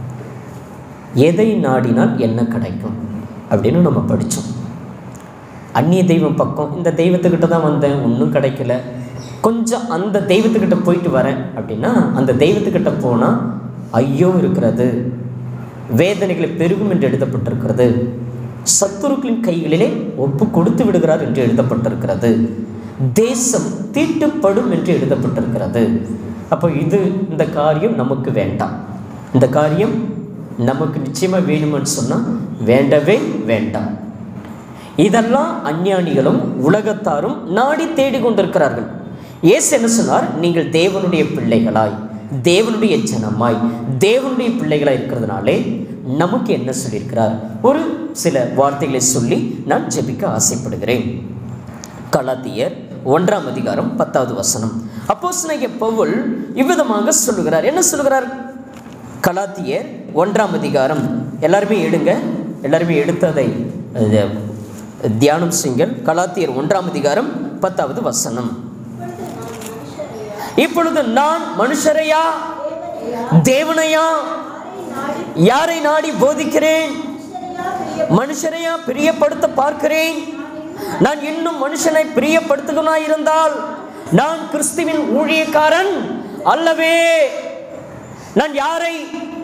எதை நாடினால் என்ன கிடைக்கும் அப்படின்னு நம்ம படித்தோம் அந்நிய தெய்வம் பக்கம் இந்த தெய்வத்துக்கிட்ட தான் வந்தேன் ஒன்றும் கிடைக்கல கொஞ்சம் அந்த தெய்வத்துக்கிட்ட போயிட்டு வரேன் அப்படின்னா அந்த தெய்வத்துக்கிட்ட போனால் ஐயோ இருக்கிறது வேதனைகளை பெருகும் என்று எழுதப்பட்டிருக்கிறது சத்துருக்களின் கைகளிலே ஒப்பு கொடுத்து விடுகிறார் என்று எழுதப்பட்டிருக்கிறது தேசம் தீட்டுப்படும் என்று எழுதப்பட்டிருக்கிறது அப்போ இது இந்த காரியம் நமக்கு வேண்டாம் இந்த காரியம் நமக்கு நிச்சயமாக வேணுமென்னு சொன்னால் வேண்டவே வேண்டாம் இதெல்லாம் அஞ்ஞானிகளும் உலகத்தாரும் நாடி தேடிக் கொண்டிருக்கிறார்கள் இயேசு என்ன சொன்னார் நீங்கள் தேவனுடைய பிள்ளைகளாய் தேவனுடைய ஜனமாய் தேவனுடைய பிள்ளைகளாய் இருக்கிறதுனாலே நமக்கு என்ன சொல்லியிருக்கிறார் ஒரு சில வார்த்தைகளை சொல்லி நான் ஜெபிக்க ஆசைப்படுகிறேன் கலாத்தியர் ஒன்றாம் அதிகாரம் பத்தாவது வசனம் அப்போஸ்தலனாகிய பவுல் இவ்விதமாக சொல்லுகிறார் என்ன சொல்லுகிறார் கலாத்தியர் ஒன்றாம் அதிகாரம் எல்லாருமே எடுங்க எல்லாருமே எடுத்து அதை அஹ், தியானம் செய்யுங்கள் கலாத்தியர் ஒன்றாம் அதிகாரம் பத்தாவது வசனம் இப்பொழுது நான் மனுஷரையா இப்பொழுது நான் மனுஷரையா தேவனையா தேவனையா யாரை நாடி யாரை நாடி போதிக்கிறேன் மனுஷரையா பிரிய மனுஷரையா பிரியப்படுத்த பார்க்கிறேன் நான் இன்னும் மனுஷனை பிரியப்படுத்துகனாய் இருந்தால் நான் கிறிஸ்துவின் ஊழியக்காரன் அல்லவே நான் யாரை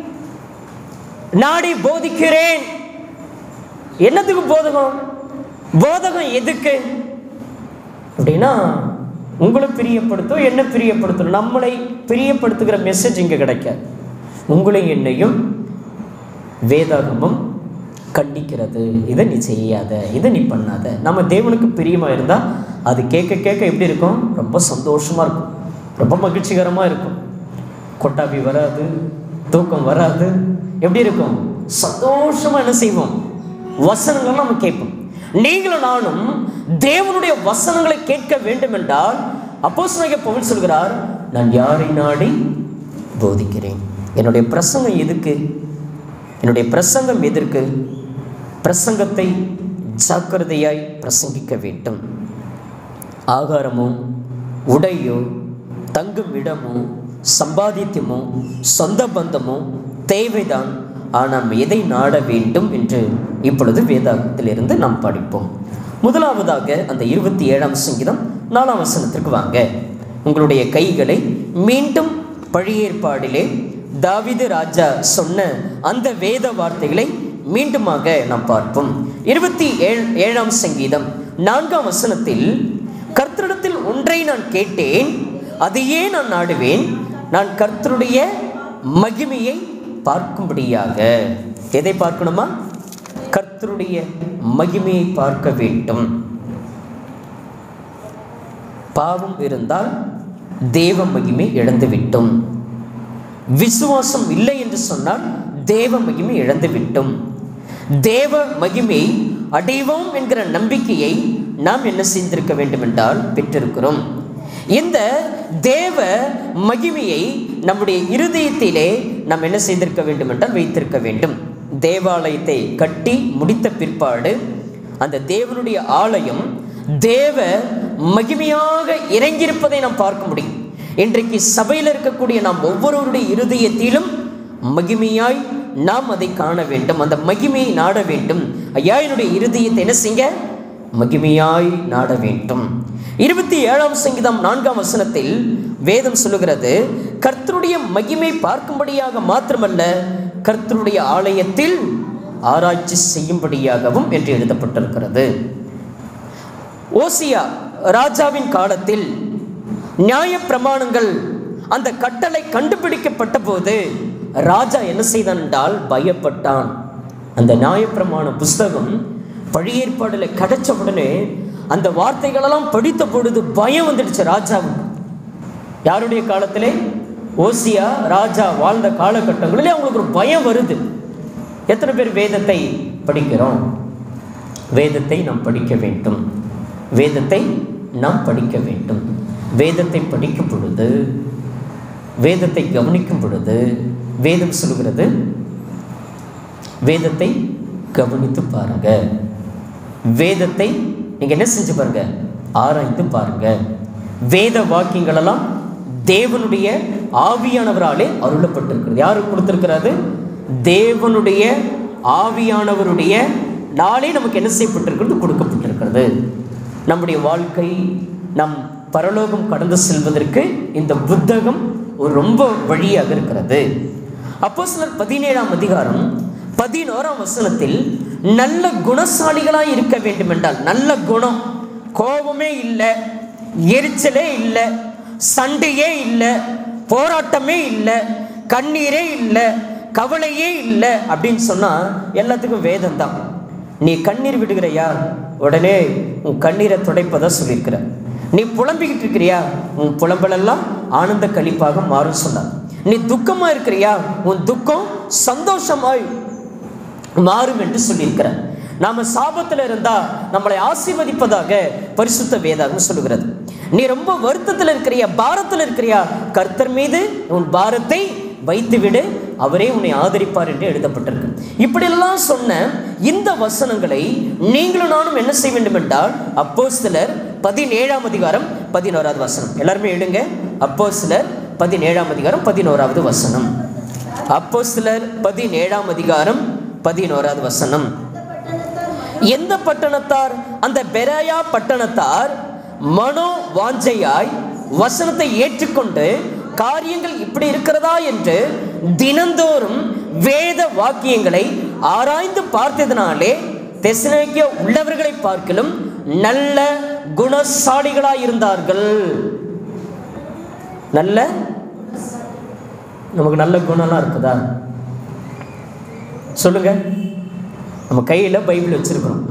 நாடி போதிக்கிறேன் என்னத்துக்கு போதகம் போதகம் எதுக்கு அப்படின்னா உங்களை பிரியப்படுத்தும் என்ன பிரியப்படுத்தணும் நம்மளை பிரியப்படுத்துகிற மெசேஜ் இங்கே கிடைக்காது உங்களை என்னையும் வேதாகமம் கண்டிக்கிறது இதை நீ செய்யாத இதை நீ பண்ணாத நம்ம தேவனுக்கு பிரியமாக இருந்தால் அது கேட்க கேட்க எப்படி இருக்கும் ரொம்ப சந்தோஷமாக இருக்கும் ரொம்ப மகிழ்ச்சிகரமாக இருக்கும் கொட்டாபி வராது தூக்கம் வராது எப்படி இருக்கும் சந்தோஷமாக என்ன செய்வோம் வசனங்கள் நம்ம கேட்போம் நீங்களும் நானும் தேவனுடைய வசனங்களை கேட்க வேண்டும் என்றால் அப்போஸ்தலனாகிய பவுல் சொல்கிறார் நான் யாரை நாடி போதிக்கிறேன் என்னுடைய பிரசங்கம் எதுக்கு என்னுடைய பிரசங்கம் எதற்கு பிரசங்கத்தை ஜாக்கிரதையாய் பிரசங்கிக்க வேண்டும் ஆகாரமோ உடையோ தங்கும் இடமோ சம்பாதித்யமோ சொந்த பந்தமோ தேவைதான் ஆனால் எதை நாட வேண்டும் என்று இப்பொழுது வேதாகத்திலிருந்து நாம் படிப்போம் முதலாவதாக அந்த இருபத்தி ஏழாம் சங்கீதம் நாலாம் வசனத்திற்கு வாங்க உங்களுடைய கைகளை மீண்டும் பழைய ஏற்பாடிலே தாவீது ராஜா சொன்ன அந்த வேத வார்த்தைகளை மீண்டுமாக நாம் பார்ப்போம் இருபத்தி ஏழ் ஏழாம் சங்கீதம் நான்காம் வசனத்தில் கர்த்தரிடத்தில் ஒன்றை நான் கேட்டேன் அதையே நான் நாடுவேன் நான் கர்த்தருடைய மகிமையை பார்க்கும்படியாக எதை பார்க்கணுமா கர்த்தருடைய மகிமையை பார்க்க வேண்டும் பாவம் இருந்தால் தேவ மகிமை இழந்து விட்டோம் விசுவாசம் இல்லை என்று சொன்னால் தேவ மகிமை இழந்து விட்டோம் தேவ மகிமை அடைவோம் என்கிற நம்பிக்கையை நாம் என்ன செய்திருக்க வேண்டும் என்றால் பெற்றிருக்கிறோம் இந்த தேவ மகிமையை நம்முடைய இருதயத்திலே நாம் என்ன செய்திருக்க வேண்டும் என்றால் வைத்திருக்க வேண்டும் தேவாலயத்தை கட்டி முடித்த பிற்பாடு அந்த தேவனுடைய ஆலயம் தேவ மகிமையாக இறங்கியிருப்பதை நாம் பார்க்க முடியும் இன்றைக்கு சபையில் இருக்கக்கூடிய நாம் ஒவ்வொருவருடைய இருதயத்திலும் மகிமையாய் நாம் அதை காண வேண்டும் அந்த மகிமையை நாட வேண்டும் ஐயா என்னுடைய இருதயத்தை என்ன செய்ய மகிமையாய் நாட வேண்டும் இருபத்தி ஏழாம் சங்கீதம் நான்காம் வசனத்தில் வேதம் சொல்லுகிறது கர்த்தருடைய மகிமை பார்க்கும்படியாக மாத்திரமல்ல கர்த்தருடைய ஆலயத்தில் ஆராய்ச்சி செய்யும்படியாகவும் என்று எழுதப்பட்டிருக்கிறது ஓசியா ராஜாவின் காலத்தில் நியாயப்பிரமாணங்கள் அந்த கட்டளை கண்டுபிடிக்கப்பட்ட போது ராஜா என்ன செய்தான் என்றால் பயப்பட்டான் அந்த நியாயப்பிரமாண புஸ்தகம் பழைய ஏற்பாடில் கிடைச்ச உடனே அந்த வார்த்தைகளெல்லாம் படித்த பொழுது பயம் வந்துடுச்சு ராஜாவுக்கு யாருடைய காலத்திலே ஓசியா ராஜா வாழ்ந்த காலகட்டங்களிலே அவங்களுக்கு ஒரு பயம் வருது எத்தனை பேர் வேதத்தை படிக்கிறோம் வேதத்தை நாம் படிக்க வேண்டும் வேதத்தை நாம் படிக்க வேண்டும் வேதத்தை படிக்கும் பொழுது வேதத்தை கவனிக்கும் பொழுது வேதம் சொல்கிறது வேதத்தை கவனித்து பாருங்க வேதத்தை நீங்க என்ன செஞ்சு பாருங்க ஆராய்ந்து பாருங்க வேத வாக்கியங்களெல்லாம் தேவனுடைய ஆவியானவராலே அருளப்பட்டிருக்கிறது யாரு கொடுத்திருக்கிறாரு தேவனுடைய ஆவியானவருடைய நாளே நமக்கு என்ன செய்யப்பட்டிருக்கிறது கொடுக்கப்பட்டிருக்கிறது நம்முடைய வாழ்க்கை நம் பரலோகம் கடந்து செல்வதற்கு இந்த புத்தகம் ஒரு ரொம்ப வழியாக இருக்கிறது அப்போ சிலர் பதினேழாம் அதிகாரம் பதினோராம் வசனத்தில் நல்ல குணசாலிகளாய் இருக்க வேண்டும் என்றால் நல்ல குணம் கோபமே இல்லை எரிச்சலே இல்லை சண்டையே இல்லை போராட்டமே இல்லை கண்ணீரே இல்லை கவலையே இல்லை அப்படின்னு சொன்னா எல்லாத்துக்கும் வேதம் தான் நீ கண்ணீர் விடுகிறையா உடனே உன் கண்ணீரை துடைப்பதா சொல்லியிருக்கிற நீ புலம்பிக்கிட்டு இருக்கிறியா உன் புலம்பலெல்லாம் ஆனந்த கழிப்பாக மாறும் சொன்னார் நீ துக்கமா இருக்கிறியா உன் துக்கம் சந்தோஷமாய் மாறும் என்று சொல்லியிருக்கிறார் நாம சாபத்தில் இருந்தா நம்மளை ஆசீர்வதிப்பதாக பரிசுத்த வேதாகம் சொல்லுகிறது நீ ரொம்ப வருத்தத்தில் இருக்கிறியா பாரத்தில் இருக்கிறியா கர்த்தர் மீது உன் பாரத்தை வைத்துவிடு அவரே உன்னை ஆதரிப்பார் என்று எழுதப்பட்டிருக்கு இப்படியெல்லாம் சொன்ன இந்த வசனங்களை நீங்களும் நானும் என்ன செய்ய வேண்டும் என்றால் அப்போ சிலர் பதினேழாம் அதிகாரம் பதினோராவது வசனம் எல்லாருமே எழுங்க அப்போ சிலர் பதினேழாம் அதிகாரம் பதினோராவது வசனம் அப்போ சிலர் பதினேழாம் அதிகாரம் பதினோராவது வசனம் எந்த பட்டணத்தார் அந்த பெராயா பட்டணத்தார் மனோ வாஞ்சையாய் வசனத்தை ஏற்றுக்கொண்டு காரியங்கள் இப்படி இருக்கிறதா என்று தினந்தோறும் வேத வாக்கியங்களை ஆராய்ந்து பார்த்ததினாலே தெசனோக்கிய உள்ளவர்களை பார்க்கலும் நல்ல குணசாலிகளாய் இருந்தார்கள் நல்ல நமக்கு நல்ல குணம்லாம் இருக்குதா சொல்லுங்க நம்ம கையில் பைபிள் வச்சிருக்கிறோம்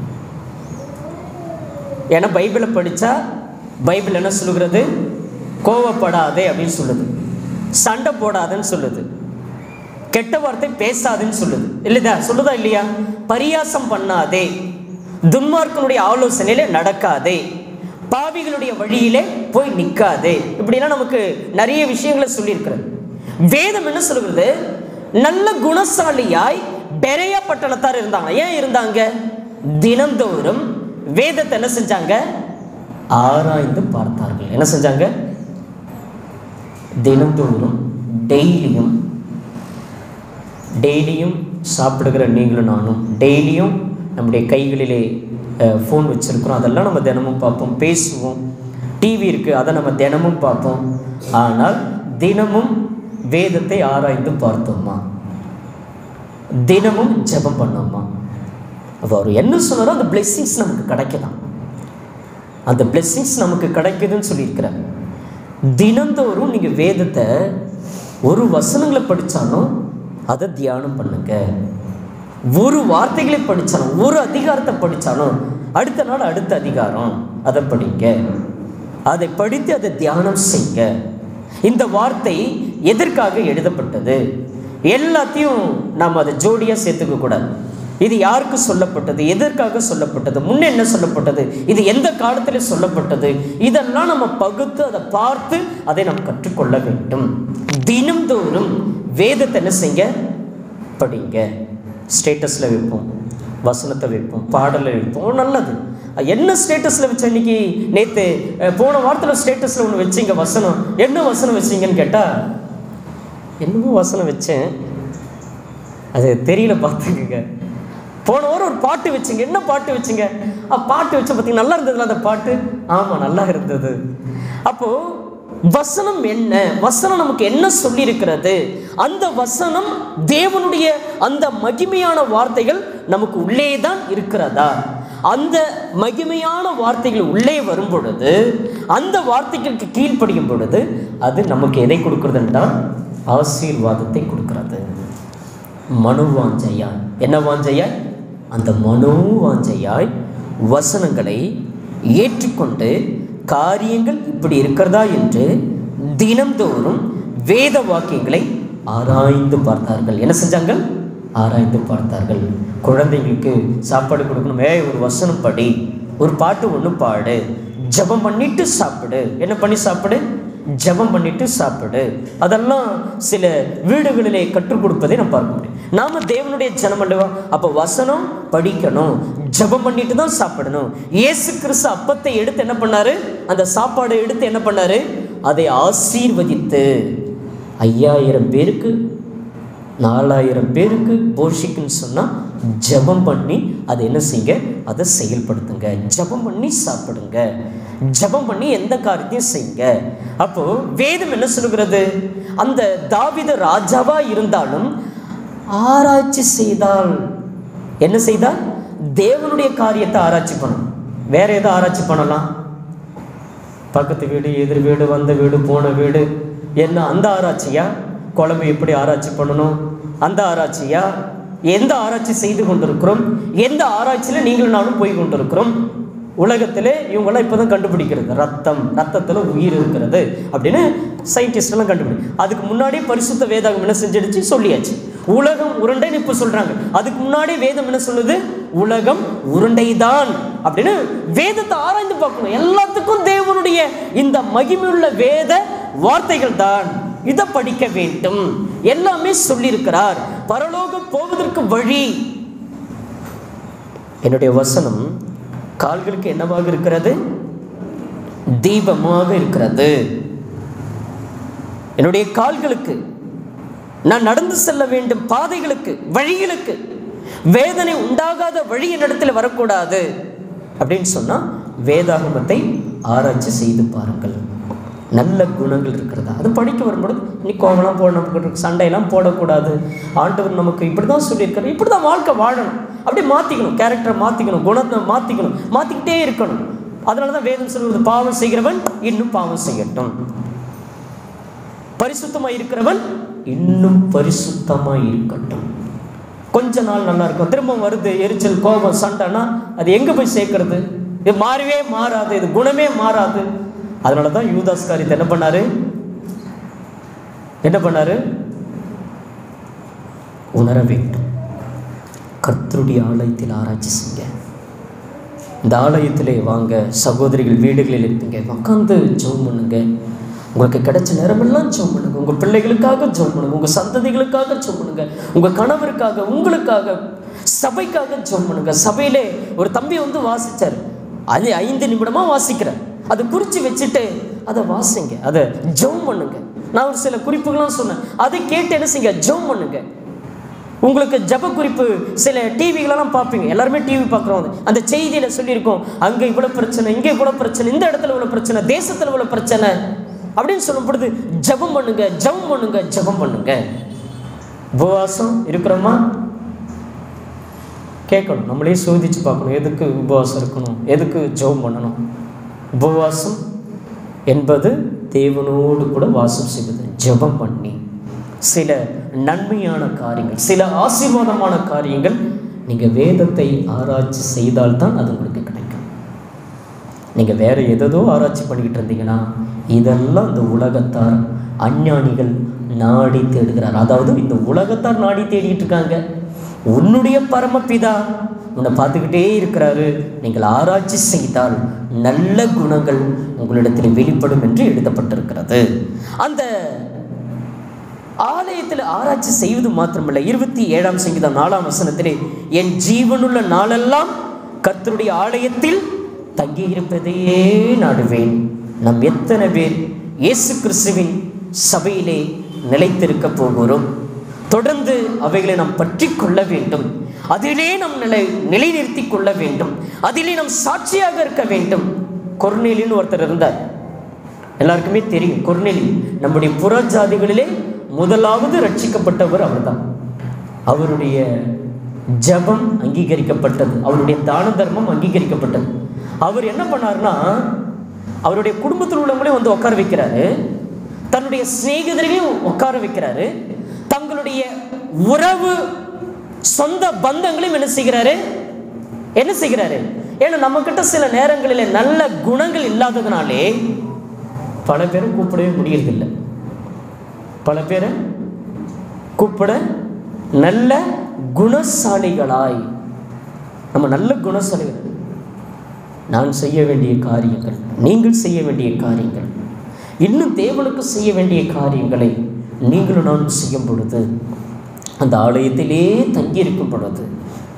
ஏன்னா பைபிளை படித்தா பைபிள் என்ன சொல்லுகிறது கோவப்படாதே அப்படின்னு சொல்லுது சண்டை போடாதேன்னு சொல்லுது கெட்ட வார்த்தை பேசாதேன்னு சொல்லுது இல்லைதா சொல்லுதா இல்லையா பரியாசம் பண்ணாதே துன்மார்க்கனுடைய ஆலோசனையில நடக்காதே பாவிகளுடைய வழியிலே போய் நிற்காதே இப்படிலாம் நமக்கு நிறைய விஷயங்களை சொல்லியிருக்கிறது வேதம் என்ன சொல்லுகிறது நல்ல குணசாலியாய் பெரிய பட்டணத்தார் இருந்தாங்க ஏன் இருந்தாங்க தினந்தோறும் வேதத்தை என்ன செஞ்சாங்க ஆராய்ந்து பார்த்தார்கள் என்ன செஞ்சாங்க தினந்தோறும் டெய்லியும் டெய்லியும் சாப்பிடுகிற நீங்களும் நானும் டெய்லியும் நம்முடைய கைகளிலே ஃபோன் வச்சுருக்கிறோம் அதெல்லாம் நம்ம தினமும் பார்ப்போம் பேசுவோம் டிவி இருக்குது அதை நம்ம தினமும் பார்ப்போம் ஆனால் தினமும் வேதத்தை ஆராய்ந்து பார்த்தோமா தினமும் ஜெபம் பண்ணோமா அவர் என்ன சொன்னாரோ அந்த பிளெஸ்ஸிங்ஸ் நமக்கு கிடைக்குதாம் அந்த பிளெஸ்ஸிங்ஸ் நமக்கு கிடைக்குதுன்னு சொல்லியிருக்கிறார் தினந்தோறும் நீங்கள் வேதத்தை ஒரு வசனங்களை படித்தாலும் அதை தியானம் பண்ணுங்க ஒரு வார்த்தைகளை படித்தாலும் ஒரு அதிகாரத்தை படித்தாலும் அடுத்த நாள் அடுத்த அதிகாரம் அதை படிங்க அதை படித்து அதை தியானம் செய்யுங்க இந்த வார்த்தை எதற்காக எழுதப்பட்டது எல்லாத்தையும் நாம் அதை ஜோடியாக சேர்த்துக்க கூடாது இது யாருக்கு சொல்லப்பட்டது எதற்காக சொல்லப்பட்டது முன்ன என்ன சொல்லப்பட்டது இது எந்த காலத்தில் சொல்லப்பட்டது இதெல்லாம் நம்ம பகுத்து அதை பார்த்து அதை நாம் கற்றுக்கொள்ள வேண்டும் தினம்தோறும் வேதத்தை என்ன செய்ய படிங்க ஸ்டேட்டஸில் வைப்போம் வசனத்தை வைப்போம் பாடலை வைப்போம் நல்லது என்ன ஸ்டேட்டஸில் வச்ச இன்னைக்கு நேற்று போன வாரத்தில் ஸ்டேட்டஸில் ஒன்று வச்சிங்க வசனம் என்ன வசனம் வச்சிங்கன்னு கேட்டால் என்னமோ வசனம் வச்சேன் அது தெரியல பார்த்துக்குங்க போன வாரம் ஒரு பாட்டு வச்சிங்க என்ன பாட்டு வச்சிங்க ஆ, பாட்டு வச்ச பார்த்தீங்க நல்லா இருந்ததுல அந்த பாட்டு ஆமாம் நல்லா இருந்தது அப்போது வசனம் என்ன வசனம் நமக்கு என்ன சொல்லியிருக்கிறது அந்த வசனம் தேவனுடைய அந்த மகிமையான வார்த்தைகள் நமக்கு உள்ளே தான் இருக்கிறதா அந்த மகிமையான வார்த்தைகள் உள்ளே வரும் பொழுது அந்த வார்த்தைகளுக்கு கீழ்ப்படியும் பொழுது அது நமக்கு எதை கொடுக்கிறதுன்னா ஆசீர்வாதத்தை கொடுக்கிறது மனோவாஞ்சையாய் என்ன வாஞ்சையாய் அந்த மனோவாஞ்சையாய் வசனங்களை ஏற்றுக்கொண்டு காரியங்கள் இப்படி இருக்கிறதா என்று தினம்தோறும் வேத வாக்கியங்களை ஆராய்ந்து பார்த்தார்கள் என்ன செஞ்சாங்க ஆராய்ந்து பார்த்தார்கள் குழந்தைங்களுக்கு சாப்பாடு கொடுக்கணும் ஏய் ஒரு வசனம் படி ஒரு பாட்டு ஒன்று பாடு ஜெபம் பண்ணிட்டு சாப்பிடு என்ன பண்ணி சாப்பிடு ஜெபம் பண்ணிட்டு சாப்பிடு அதெல்லாம் சில வீடுகளிலே கற்றுக் கொடுப்பதை நம்ம பார்க்க முடியும் நாம தேவனுடைய ஜனம் அல்லவா அப்போ வசனம் படிக்கணும் ஜெபம் பண்ணிட்டு தான் சாப்பிடணும் இயேசு கிறிஸ்து அப்பத்தை எடுத்து என்ன பண்ணாரு அந்த சாப்பாடை எடுத்து என்ன பண்ணாரு அதை ஆசீர்வதித்து ஐயாயிரம் பேருக்கு நாலாயிரம் பேருக்கு போஷிக்குன்னு சொன்னால் ஜெபம் பண்ணி அதை என்ன செய்யுங்க அதை செயல்படுத்துங்க ஜெபம் பண்ணி சாப்பிடுங்க ஜெபம் பண்ணி எந்த காரியத்தையும் செய்யுங்க அப்போ வேதம் என்ன சொல்லுகிறது அந்த தாவீது ராஜாவா இருந்தாலும் ஆராய்ச்சி செய்தால் என்ன செய்தால் தேவனுடைய காரியத்தை ஆராய்ச்சி பண்ணணும் வேற எதை ஆராய்ச்சி பண்ணலாம் பக்கத்து வீடு எதிர் வீடு வந்த வீடு போன வீடு என்ன அந்த ஆராய்ச்சியா குழம்பு எப்படி ஆராய்ச்சி பண்ணணும் அந்த ஆராய்ச்சியா எந்த ஆராய்ச்சி செய்து கொண்டிருக்கிறோம் எந்த ஆராய்ச்சியில் நீங்களும் நானும் போய் கொண்டிருக்கிறோம் உலகத்திலே இவங்கெல்லாம் இப்போ தான் கண்டுபிடிக்கிறது ரத்தம் ரத்தத்தில் உயிர் இருக்கிறது அப்படின்னு சயின்டிஸ்டெல்லாம் கண்டுபிடி அதுக்கு முன்னாடியே பரிசுத்த வேதாகம் என்ன செஞ்சிடுச்சு சொல்லியாச்சு உலகம் உருண்டைன்னு இப்போ சொல்கிறாங்க அதுக்கு முன்னாடி வேதம் என்ன சொல்லுது உலகம் உருண்டைதான் அப்படின்னு வேதத்தை ஆராய்ந்து பார்க்கணும் எல்லாத்துக்கும் தேவனுடைய இந்த மகிமையுள்ள வேத வார்த்தைகள் தான் இதை படிக்க வேண்டும் எல்லாமே சொல்லியிருக்கிறார் பரலோகம் போவதற்கு வழி என்னுடைய வசனம் கால்களுக்கு என்னவாக இருக்கிறது தீபமாக இருக்கிறது என்னுடைய கால்களுக்கு நான் நடந்து செல்ல வேண்டும் பாதைகளுக்கு வழிகளுக்கு வேதனை உண்டாகாத வழி என்னிடத்தில் வரக்கூடாது அப்படின்னு சொன்னா வேதாகமத்தை ஆராய்ச்சி செய்து பாருங்கள் நல்ல குணங்கள் இருக்கிறதா அது படிக்க வரும்பொழுது நீ கோவலாம் போடணும் சண்டையெல்லாம் போடக்கூடாது ஆண்டவர் நமக்கு இப்படி தான் சொல்லியிருக்காரு இப்படி தான் வாழ்க்கை வாழணும் அப்படியே மாற்றிக்கணும் கேரக்டரை மாற்றிக்கணும் குணத்தை மாற்றிக்கணும் மாற்றிக்கிட்டே இருக்கணும் அதனால தான் வேதம் சொல்வது பாவம் செய்கிறவன் இன்னும் பாவம் செய்யட்டும் பரிசுத்தமாக இருக்கிறவன் இன்னும் பரிசுத்தமாக இருக்கட்டும் கொஞ்ச நாள் நல்லா இருக்கும் திரும்ப வருது எரிச்சல் கோபம் சண்டைனா அது எங்கே போய் சேர்க்கறது இது மாறவே மாறாது இது குணமே மாறாது அதனால தான் யூதாஸ் காரியத்தை என்ன பண்ணாரு என்ன பண்ணாரு உணர வேண்டும் கர்த்தருடைய ஆலயத்தில் ஆராய்ச்சி செய்யுங்க இந்த ஆலயத்திலே வாங்க சகோதரிகள் வீடுகளில் இருப்பீங்க உட்காந்து ஜெபம் பண்ணுங்க உங்களுக்கு கிடைச்ச நேரமெல்லாம் ஜெபம் பண்ணுங்க உங்கள் பிள்ளைகளுக்காக ஜெபம் பண்ணுங்க உங்கள் சந்ததிகளுக்காக ஜெபம் பண்ணுங்க உங்கள் கணவருக்காக உங்களுக்காக சபைக்காக ஜெபம் பண்ணுங்க சபையிலே ஒரு தம்பி வந்து வாசிச்சார் அது ஐந்து நிமிடமாக வாசிக்கிறார் அதை குறித்து வச்சுட்டு அதை வாசிங்க அதை ஜெபம் பண்ணுங்க நான் ஒரு சில குறிப்புகள்லாம் சொன்னேன் அதை கேட்டு என்ன செய்யுங்க ஜெபம் பண்ணுங்க உங்களுக்கு ஜப குறிப்பு சில டிவிகளெல்லாம் பார்ப்பீங்க எல்லாருமே டிவி பார்க்குறோம் அந்த செய்தியில் சொல்லியிருக்கோம் அங்கே இவ்வளோ பிரச்சனை இங்கே இவ்வளோ பிரச்சனை இந்த இடத்துல இவ்வளோ பிரச்சனை தேசத்தில் இவ்வளோ பிரச்சனை அப்படின்னு சொல்லும் பொழுது ஜபம் பண்ணுங்க ஜபம் பண்ணுங்க ஜபம் பண்ணுங்க உபவாசம் இருக்கிறோமா கேட்கணும் நம்மளே சோதிச்சு பார்க்கணும் எதுக்கு உபவாசம் இருக்கணும் எதுக்கு ஜெபம் பண்ணணும் உபவாசம் என்பது தேவனோடு கூட வாசம் செய்வது ஜெபம் பண்ணி சில நன்மையான காரியங்கள் சில ஆசீர்வாதமான காரியங்கள் நீங்கள் வேதத்தை ஆராய்ச்சி செய்தால்தான் அது உங்களுக்கு கிடைக்கும் நீங்கள் வேற எதோ ஆராய்ச்சி பண்ணிக்கிட்டு இருந்தீங்கன்னா இதெல்லாம் இந்த உலகத்தார் அஞ்ஞானிகள் நாடி தேடுகிறார் அதாவது இந்த உலகத்தார் நாடி தேடிட்டு இருக்காங்க உன்னுடைய பரமபிதா உன்னை பார்த்துக்கிட்டே இருக்கிறாரு நீங்கள் ஆராய்ச்சி செய்தால் நல்ல குணங்கள் உங்களிடத்தில் வெளிப்படும் என்று எழுதப்பட்டிருக்கிறது அந்த ஆலயத்தில் ஆராய்ச்சி செய்வது மாத்திரமல்ல இருபத்தி ஏழாம் சங்கீதம் நாலாம் வசனத்திலே என் ஜீவனுள்ள நாளெல்லாம் கர்த்தருடைய ஆலயத்தில் தங்கியிருப்பதையே நாடுவேன் நம் எத்தனை பேர் இயேசு கிறிஸ்துவின் சபையிலே நிலைத்திருக்க போகிறோம் தொடர்ந்து அவைகளை நாம் பற்றி கொள்ள வேண்டும் அதிலே நம் நிலை நிலைநிறுத்தி கொள்ள வேண்டும் அதிலே நாம் சாட்சியாக இருக்க வேண்டும் கொர்நேலின்னு ஒருத்தர் இருந்தார் எல்லாருக்குமே தெரியும் கொர்நெலி நம்முடைய புற ஜாதிகளிலே முதலாவது ரட்சிக்கப்பட்டவர் அவர்தான் அவருடைய ஜெபம் அங்கீகரிக்கப்பட்டது அவருடைய தான தர்மம் அங்கீகரிக்கப்பட்டது அவர் என்ன பண்ணாருன்னா அவருடைய குடும்பத்தில் உள்ளவங்களையும் வந்து உட்கார வைக்கிறாரு தன்னுடைய சிநேகிதர்களையும் உட்கார வைக்கிறாரு தங்களுடைய உறவு சொந்த பந்தங்களையும் என்ன செய்கிறாரு என்ன செய்கிறாரு ஏன்னா நம்மக்கிட்ட சில நேரங்களில் நல்ல குணங்கள் இல்லாததுனாலே பல பேரும் கூப்பிடவே முடியறதில்லை பல பேரை கூப்பிட நல்ல குணசாலிகளாய் நம்ம நல்ல குணசாலிகள் நான் செய்ய வேண்டிய காரியங்கள் நீங்கள் செய்ய வேண்டிய காரியங்கள் இன்னும் தேவனுக்கு செய்ய வேண்டிய காரியங்களை நீங்களும் நானும் செய்யும் பொழுது அந்த ஆலயத்திலே தங்கியிருக்கும் பொழுது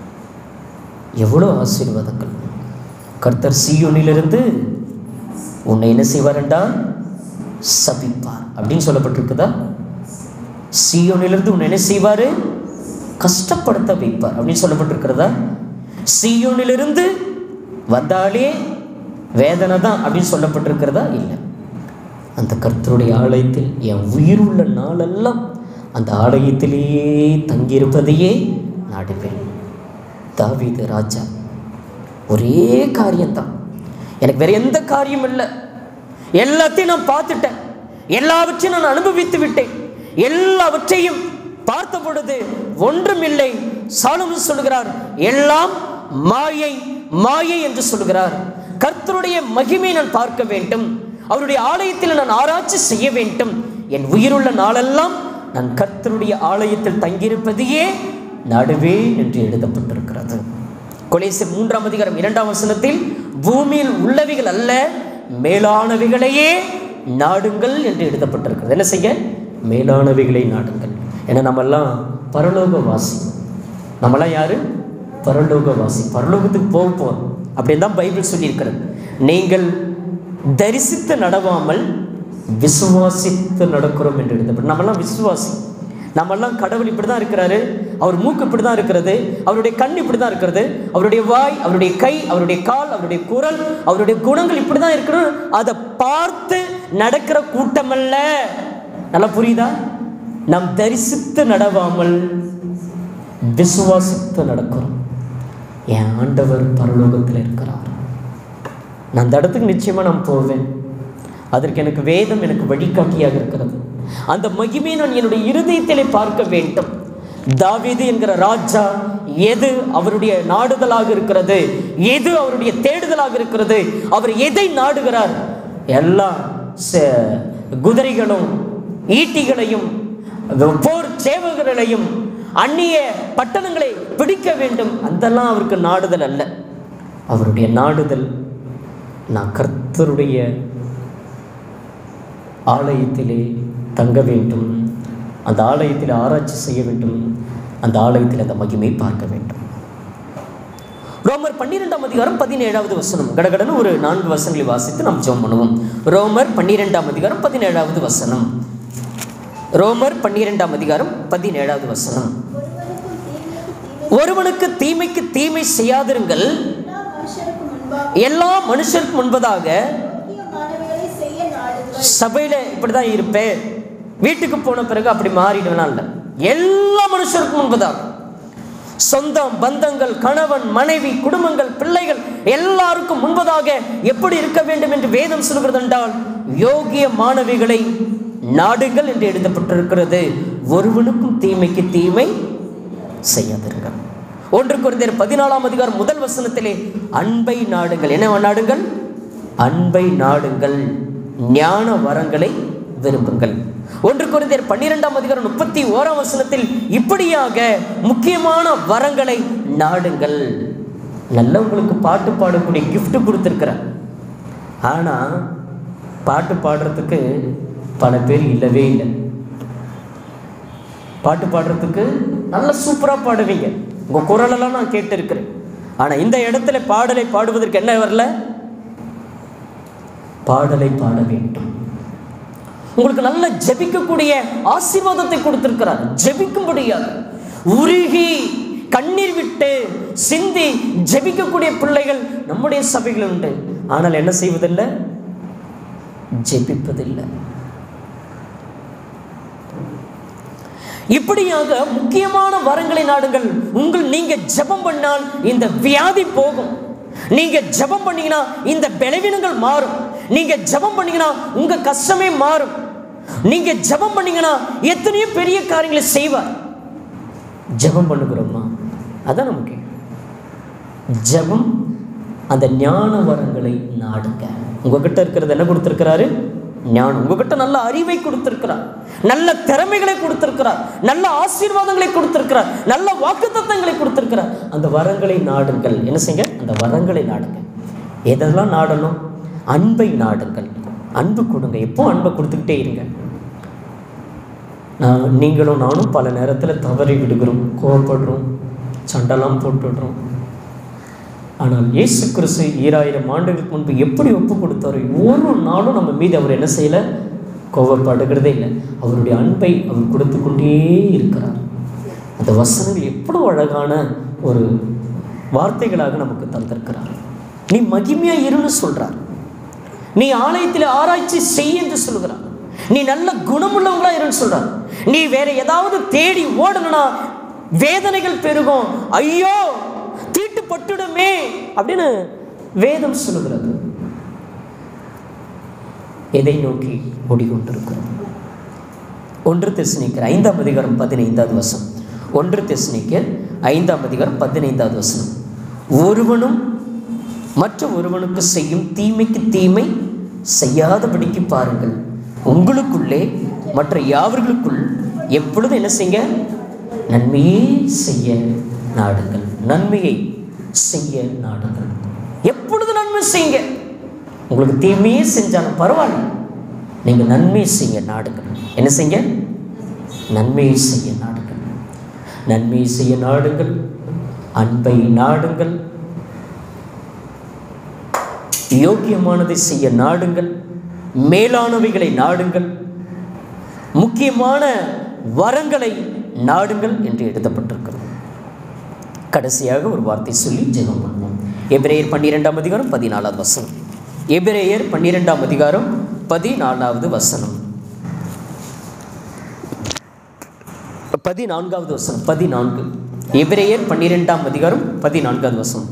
எவ்வளோ ஆசீர்வாதங்கள் கர்த்தர் சீயோனிலிருந்து உன்னை என்ன செய்வார் என்றால் சபிப்பார் அப்படின்னு சொல்லப்பட்டிருக்குதா சீயோனிலிருந்து உன்னை என்ன செய்வார் கஷ்டப்படுத்த வைப்பார் அப்படின்னு சொல்லப்பட்டிருக்கிறதா சீயோனிலிருந்து வந்தாலே வேதனை தான் அப்படின்னு சொல்லப்பட்டிருக்கிறதா இல்லை அந்த கர்த்தருடைய ஆலயத்தில் என் உயிருள்ள நாளெல்லாம் அந்த ஆலயத்திலேயே தங்கியிருப்பதையே நாடுவேன் தாவீது ராஜா ஒரே காரியம்தான் எனக்கு வேற எந்த காரியம் இல்லை எல்லாத்தையும் நான் பார்த்துட்டேன் எல்லாவற்றையும் நான் அனுபவித்து விட்டேன் எல்லாவற்றையும் பார்த்த பொழுது ஒன்றுமில்லை சாலமன் சொல்கிறார் எல்லாம் மாயை மாயை என்று சொல்கிறார் கர்த்தருடைய மகிமை நான் பார்க்க வேண்டும் அவருடைய ஆலயத்தில் நான் ஆராய்ச்சி செய்ய வேண்டும் என் உயிருள்ள நாளெல்லாம் நான் கர்த்தருடைய ஆலயத்தில் தங்கியிருப்பதையே நடுவேன் என்று எழுதப்பட்டிருக்கிறது கொலேசியர் மூன்றாம் அதிகாரம் இரண்டாம் வசனத்தில் பூமியில் உள்ளவைகள் அல்ல மேலானவைகளையே நாடுங்கள் என்று எழுதப்பட்டிருக்கிறது என்ன செய்ய மேலானவைகளை நாடுங்கள் ஏன்னா நம்மெல்லாம் பரலோகவாசி நம்மளாம் யாரு பரலோகவாசி பரலோகத்துக்கு போக போகிறோம் அப்படின்னு தான் பைபிள் சொல்லியிருக்கிறது நீங்கள் தரிசித்து நடவாமல் விசுவாசித்து நடக்கிறோம் என்று எழுதப்படும் நம்மெல்லாம் விசுவாசி நம்மெல்லாம் கடவுள் இப்படி தான் இருக்கிறாரு அவர் மூக்கு இப்படி தான் இருக்கிறது அவருடைய கண் இப்படி தான் இருக்கிறது அவருடைய வாய் அவருடைய கை அவருடைய கால் அவருடைய குரல் அவருடைய குணங்கள் இப்படி தான் இருக்கிறது அதை பார்த்து நடக்கிற கூட்டமல்ல நல்லா புரியுதா நாம் தரிசித்து நடவாமல் விசுவாசித்து நடக்கிறோம் என் ஆண்டவர் பரலோகத்தில் இருக்கிறார் நான் அந்த இடத்துக்கு நிச்சயமாக நான் போவேன் அதற்கு எனக்கு வேதம் எனக்கு வழிகாட்டியாக இருக்கிறது அந்த மகிமையை நான் என்னுடைய இருதயத்திலே பார்க்க வேண்டும் தாவீது என்கிற ராஜா எது அவருடைய நாடுதலாக இருக்கிறது எது அவருடைய தேடுதலாக இருக்கிறது அவர் எதை நாடுகிறார் எல்லாம் ச- குதிரைகளும் ஈட்டிகளையும் போர் சேவகர்களையும் அந்நிய பட்டணங்களை பிடிக்க வேண்டும் அதெல்லாம் அவருக்கு நாடுதல் அல்ல அவருடைய நாடுதல் நான் கர்த்தருடைய ஆலயத்திலே தங்க வேண்டும் அந்த ஆலயத்தில் ஆராய்ச்சி செய்ய வேண்டும் அந்த ஆலயத்தில் அந்த மகிமை பார்க்க வேண்டும் ரோமர் பன்னிரெண்டாம் அதிகாரம் பதினேழாவது வசனம் கடகடன்னு ஒரு நான்கு வசனங்களை வாசித்து நாம் ஜெபம் பண்ணுவோம் ரோமர் பன்னிரெண்டாம் அதிகாரம் பதினேழாவது வசனம் ரோமர் பன்னிரெண்டாம் அதிகாரம் பதினேழாவது வசனம் ஒருவனுக்கும் தீமைக்கு ஒருவனுக்கு தீமை தீமைக்கு தீமை செய்யாதிருங்கள் எல்லா மனுஷருக்கு முன்பாக எல்லா மனுஷருக்கு முன்பதாக முக்கியமானவைகளை செய்ய நாடுங்கள் சபையில் இப்படி தான் இருப்பேன் வீட்டுக்கு போன பிறகு அப்படி மாறிடுவேனா இல்லை எல்லா மனுஷருக்கும் முன்பதாக சொந்தம் பந்தங்கள் கணவன் மனைவி குடும்பங்கள் பிள்ளைகள் எல்லாருக்கும் முன்பதாக எப்படி இருக்க வேண்டும் என்று வேதம் சொல்கிறது என்றால் யோகிய மாணவிகளை நாடுங்கள் என்று எழுதப்பட்டிருக்கிறது ஒருவனுக்கும் தீமைக்கு தீமை செய்யாதிருங்கள் ஒன்று குறைந்தர் பதினாலாம் அதிகாரம் முதல் வசனத்திலே அன்பை நாடுங்கள் என்ன நாடுங்கள் அன்பை நாடுங்கள் ஞான வரங்களை விரும்புங்கள் ஒன்று குறைந்தர் பன்னிரெண்டாம் அதிகாரம் முப்பத்தி ஓராம் வசனத்தில் இப்படியாக முக்கியமான வரங்களை நாடுங்கள் நல்ல உங்களுக்கு பாட்டு பாடக்கூடிய gift கொடுத்துருக்குறேன் ஆனால் பாட்டு பாடுறதுக்கு பல பேர் இல்லவே இல்லை பாட்டு பாடுறதுக்கு நல்ல சூப்பராக பாடுவீங்க உங்கள் குரலெல்லாம் நான் கேட்டிருக்கிறேன் ஆனால் இந்த இடத்துல பாடலை பாடுவதற்கு என்ன வரல பாடலை பாட வேண்டும் உங்களுக்கு நல்ல ஜெபிக்கக்கூடிய ஆசீர்வாதத்தை கொடுத்திருக்கிறார் ஜெபிக்கும்படியாக உருகி கண்ணீர் விட்டு சிந்தி ஜெபிக்கக்கூடிய பிள்ளைகள் நம்முடைய சபைகள் உண்டு ஆனால் என்ன செய்வதில்லை ஜெபிப்பதில்லை இப்படியாக முக்கியமான வரங்களை நாடுங்கள் உங்கள் நீங்க ஜெபம் பண்ணால் இந்த வியாதி போகும் நீங்க ஜெபம் பண்ணீங்கன்னா இந்த பலவீனங்கள் மாறும் நீங்க ஜெபம் பண்ணீங்கன்னா உங்க கஷ்டமே மாறும் நீங்க ஜெபம் பண்ணீங்கன்னா எத்தனையோ பெரிய காரியங்களை செய்வார் ஜெபம் பண்ணுகிறோமா அதான் நமக்கு ஜெபம் அந்த ஞான வரங்களை நாடுங்க உங்ககிட்ட இருக்கிறது என்ன கொடுத்துருக்கிறாரு ஞானம் உங்ககிட்ட நல்ல அறிவை கொடுத்திருக்கிறார் நல்ல திறமைகளை கொடுத்திருக்கிறார் நல்ல ஆசீர்வாதங்களை கொடுத்திருக்கிறார் நல்ல வாக்குத்தத்தங்களை கொடுத்திருக்கிறார் அந்த வரங்களை நாடுங்கள் என்ன செய்யுங்க அந்த வரங்களை நாடுங்க எதெல்லாம் நாடணும் அன்பை நாடுங்கள் அன்பு கொடுங்க எப்போ அன்பை கொடுத்துக்கிட்டே இருங்க நான் நீங்களும் நானும் பல நேரத்தில் தவறி விடுகிறோம் கோவப்படுறோம் சண்டெல்லாம் போட்டுடுறோம் ஆனால் இயேசு கிறிஸ்து ஈராயிரம் ஆண்டுகளுக்கு முன்பு எப்படி ஒப்பு கொடுத்தாரோ ஒரு நாளும் நம்ம மீது அவர் என்ன செய்யலை கோவப்படுகிறதே இல்லை அவருடைய அன்பை அவர் கொடுத்து கொண்டே இருக்கிறார் அந்த வசனங்கள் எவ்வளவு அழகான ஒரு வார்த்தைகளாக நமக்கு தந்திருக்கிறார் நீ மகிமையா இருன்னு சொல்றார் நீ ஆலயத்தில் ஆராய்ச்சி செய் என்று சொல்கிறார் நீ நல்ல குணமுள்ளவங்களா இருன்னு சொல்றார் நீ வேற ஏதாவது தேடி ஓடணும்னா வேதனைகள் பெருகும் ஐயோ தீட்டுப்பட்டுடுமே அப்படின்னு வேதம் சொல்லுகிறது எதை நோக்கி ஓடிக்கொண்டிருக்கிறோம் ஒன்று தெசனிக்கர் ஐந்தாம் அதிகாரம் பதினைந்தாவது வசனம் ஒன்று தெசனிக்கர் ஐந்தாம் அதிகாரம் பதினைந்தாவது வசனம் ஒருவனும் மற்ற ஒருவனுக்கு செய்யும் தீமைக்கு தீமை செய்யாதபடிக்கு பாருங்கள் உங்களுக்குள்ளே மற்ற யாவர்களுக்குள் எப்பொழுது என்ன செய்ய நன்மையே செய்ய நாடுங்கள் நன்மையை செய்ய நாடுங்கள் எப்பொழுது நன்மை செய்யுங்க உங்களுக்கு தீமையே செஞ்சாலும் பரவாயில்ல நீங்கள் நன்மை செய்ய நாடுங்கள் என்ன செய்ய நன்மையை செய்ய நாடுங்கள் நன்மையை செய்ய நாடுங்கள் அன்பை நாடுங்கள் யோக்கியமானதை செய்ய நாடுங்கள் மேலானவைகளை நாடுங்கள் முக்கியமான வரங்களை நாடுங்கள் என்று எழுதப்பட்டிருக்கிறது கடைசியாக ஒரு வார்த்தை சொல்லி ஜெபம் பண்ணுவோம் எபிரேயர் பன்னிரெண்டாம் அதிகாரம் பதினாலாவது வசனம் எபிரேயர் பன்னிரெண்டாம் அதிகாரம் பதினாலாவது வசனம் பதினான்காவது வசனம் பதினான்கு எபிரேயர் பன்னிரெண்டாம் அதிகாரம் பதினான்காவது வசனம்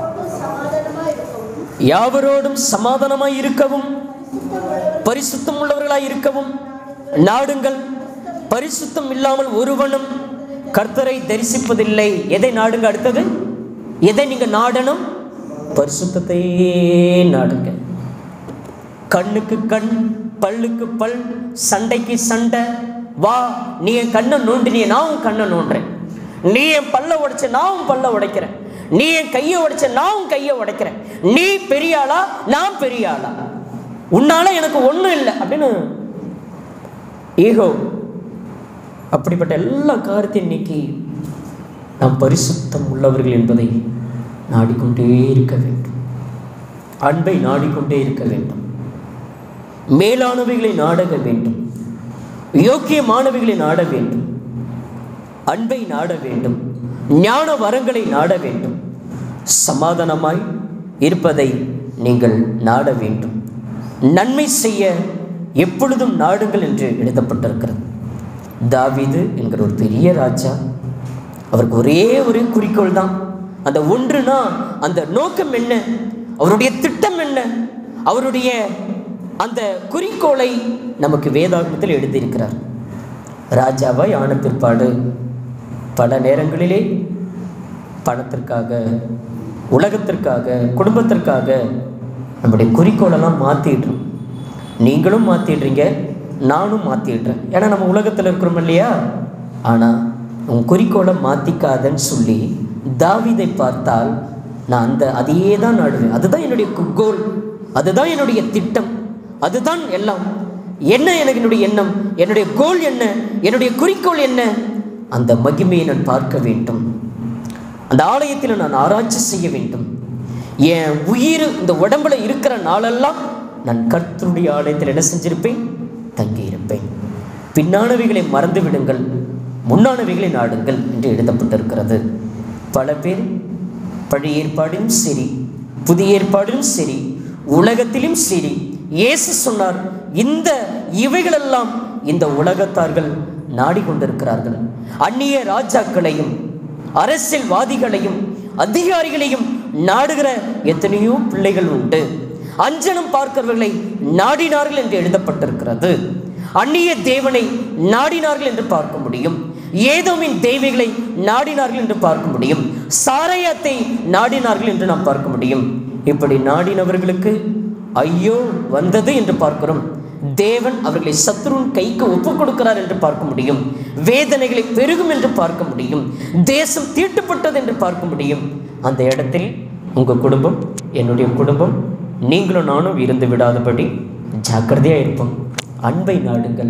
யாவரோடும் சமாதானமாய் இருக்கவும் யாவரோடும் சமாதானமாய் இருக்கவும் பரிசுத்தம் உள்ளவர்களாய் இருக்கவும் நாடுங்கள் பரிசுத்தம் இல்லாமல் ஒருவனும் கர்த்தரை தரிசிப்பதில்லை எதை நாடுங்க அடுத்தது எதை நீங்க நாடணும் பரிசுத்தத்தையே நாடுங்க கண்ணுக்கு கண் பல்லுக்கு பல் சண்டைக்கு சண்டை வா நீ என் கண்ணை நோண்டினிய நான் உன் கண்ணை நோண்டுறேன் நீ என் பல்ல உடைச்ச நான் உன் பல்ல உடைக்கிறேன் நீ என் கையை உடைச்ச நான் உன் கையை உடைக்கிறேன் நீ பெரிய ஆளா நான் பெரிய ஆளா உன்னால எனக்கு ஒன்றும் இல்லை அப்படின்னு ஈகோ அப்படிப்பட்ட எல்லா காரியத்தையும் நீக்கி நாம் பரிசுத்தம் உள்ளவர்கள் என்பதை நாடிக்கொண்டே இருக்க வேண்டும் அன்பை நாடிக்கொண்டே இருக்க வேண்டும் மேலானவைகளை நாடக வேண்டும் யோக்கியமானவைகளை நாட வேண்டும் அன்பை நாட வேண்டும் ஞான வரங்களை நாட வேண்டும் சமாதானமாய் இருப்பதை நீங்கள் நாட வேண்டும் நன்மை செய்ய எப்பொழுதும் நாடுங்கள் என்று எழுதப்பட்டிருக்கிறது தாவீது என்கிற ஒரு பெரிய ராஜா அவருக்கு ஒரே ஒரு குறிக்கோள் தான் அந்த ஒன்றுனா அந்த நோக்கம் என்ன அவருடைய திட்டம் என்ன அவருடைய அந்த குறிக்கோளை நமக்கு வேதாகமத்தில் எழுதியிருக்கிறார் ராஜாவாய் ஆன பிற்பாடு பல நேரங்களிலே பணத்திற்காக உலகத்திற்காக குடும்பத்திற்காக நம்முடைய குறிக்கோளெல்லாம் மாற்றிடுறோம் நீங்களும் மாற்றிடுறீங்க நானும் மாற்றிடுறேன் ஏன்னா நம்ம உலகத்தில் இருக்கிறோம் இல்லையா ஆனால் உன் குறிக்கோளை மாற்றிக்காதன்னு சொல்லி தாவீதை பார்த்தால் நான் அந்த அதையே தான் நாடுவேன் அதுதான் என்னுடைய கோல் அதுதான் என்னுடைய திட்டம் அதுதான் எல்லாம் என்ன எனக்கு என்னுடைய எண்ணம் என்னுடைய கோல் என்ன என்னுடைய குறிக்கோள் என்ன அந்த மகிமையை நான் பார்க்க வேண்டும் அந்த ஆலயத்தில் நான் ஆராய்ச்சி செய்ய வேண்டும் என் உயிர் இந்த உடம்புல இருக்கிற நாளெல்லாம் நான் கர்த்தருடைய ஆலயத்தில் என்ன செஞ்சிருப்பேன் தங்கியிருப்பேன் பின்னானவைகளை மறந்து விடுங்கள் முன்னானவைகளை நாடுங்கள் என்று எழுதப்பட்டிருக்கிறது பல பேர் பழைய ஏற்பாடிலும் சரி புதிய ஏற்பாடிலும் சரி உலகத்திலும் சரி இயேசு சொன்னார் இந்த இவைகளெல்லாம் இந்த உலகத்தார்கள் நாடிக்கொண்டிருக்கிறார்கள் அந்நிய ராஜாக்களையும் அரசியல்வாதிகளையும் அதிகாரிகளையும் நாடுகிற எத்தனையோ பிள்ளைகள் உண்டு அஞ்சனம் பார்க்கிறவர்களை நாடினார்கள் என்று எழுதப்பட்டிருக்கிறது அந்நிய தேவனை நாடினார்கள் என்று பார்க்க முடியும் ஏதோமின் தெய்வங்களை நாடினார்கள் என்று பார்க்க முடியும் சாரையத்தை நாடினார்கள் என்று நாம் பார்க்க முடியும் இப்படி நாடினவர்களுக்கு ஐயோ வந்தது என்று பார்க்கிறோம் தேவன் அவர்களை சத்ருவின் கைக்கு ஒப்புக் கொடுக்கிறார் என்று பார்க்க முடியும் வேதனைகளை பெருகும் என்று பார்க்க முடியும் தேசம் தீட்டுப்பட்டது என்று பார்க்க முடியும் அந்த இடத்தில் உங்கள் குடும்பம் என்னுடைய குடும்பம் நீங்களும் நானும் இருந்து விடாதபடி ஜாக்கிரதையாக இருப்போம் அன்பை நாடுங்கள்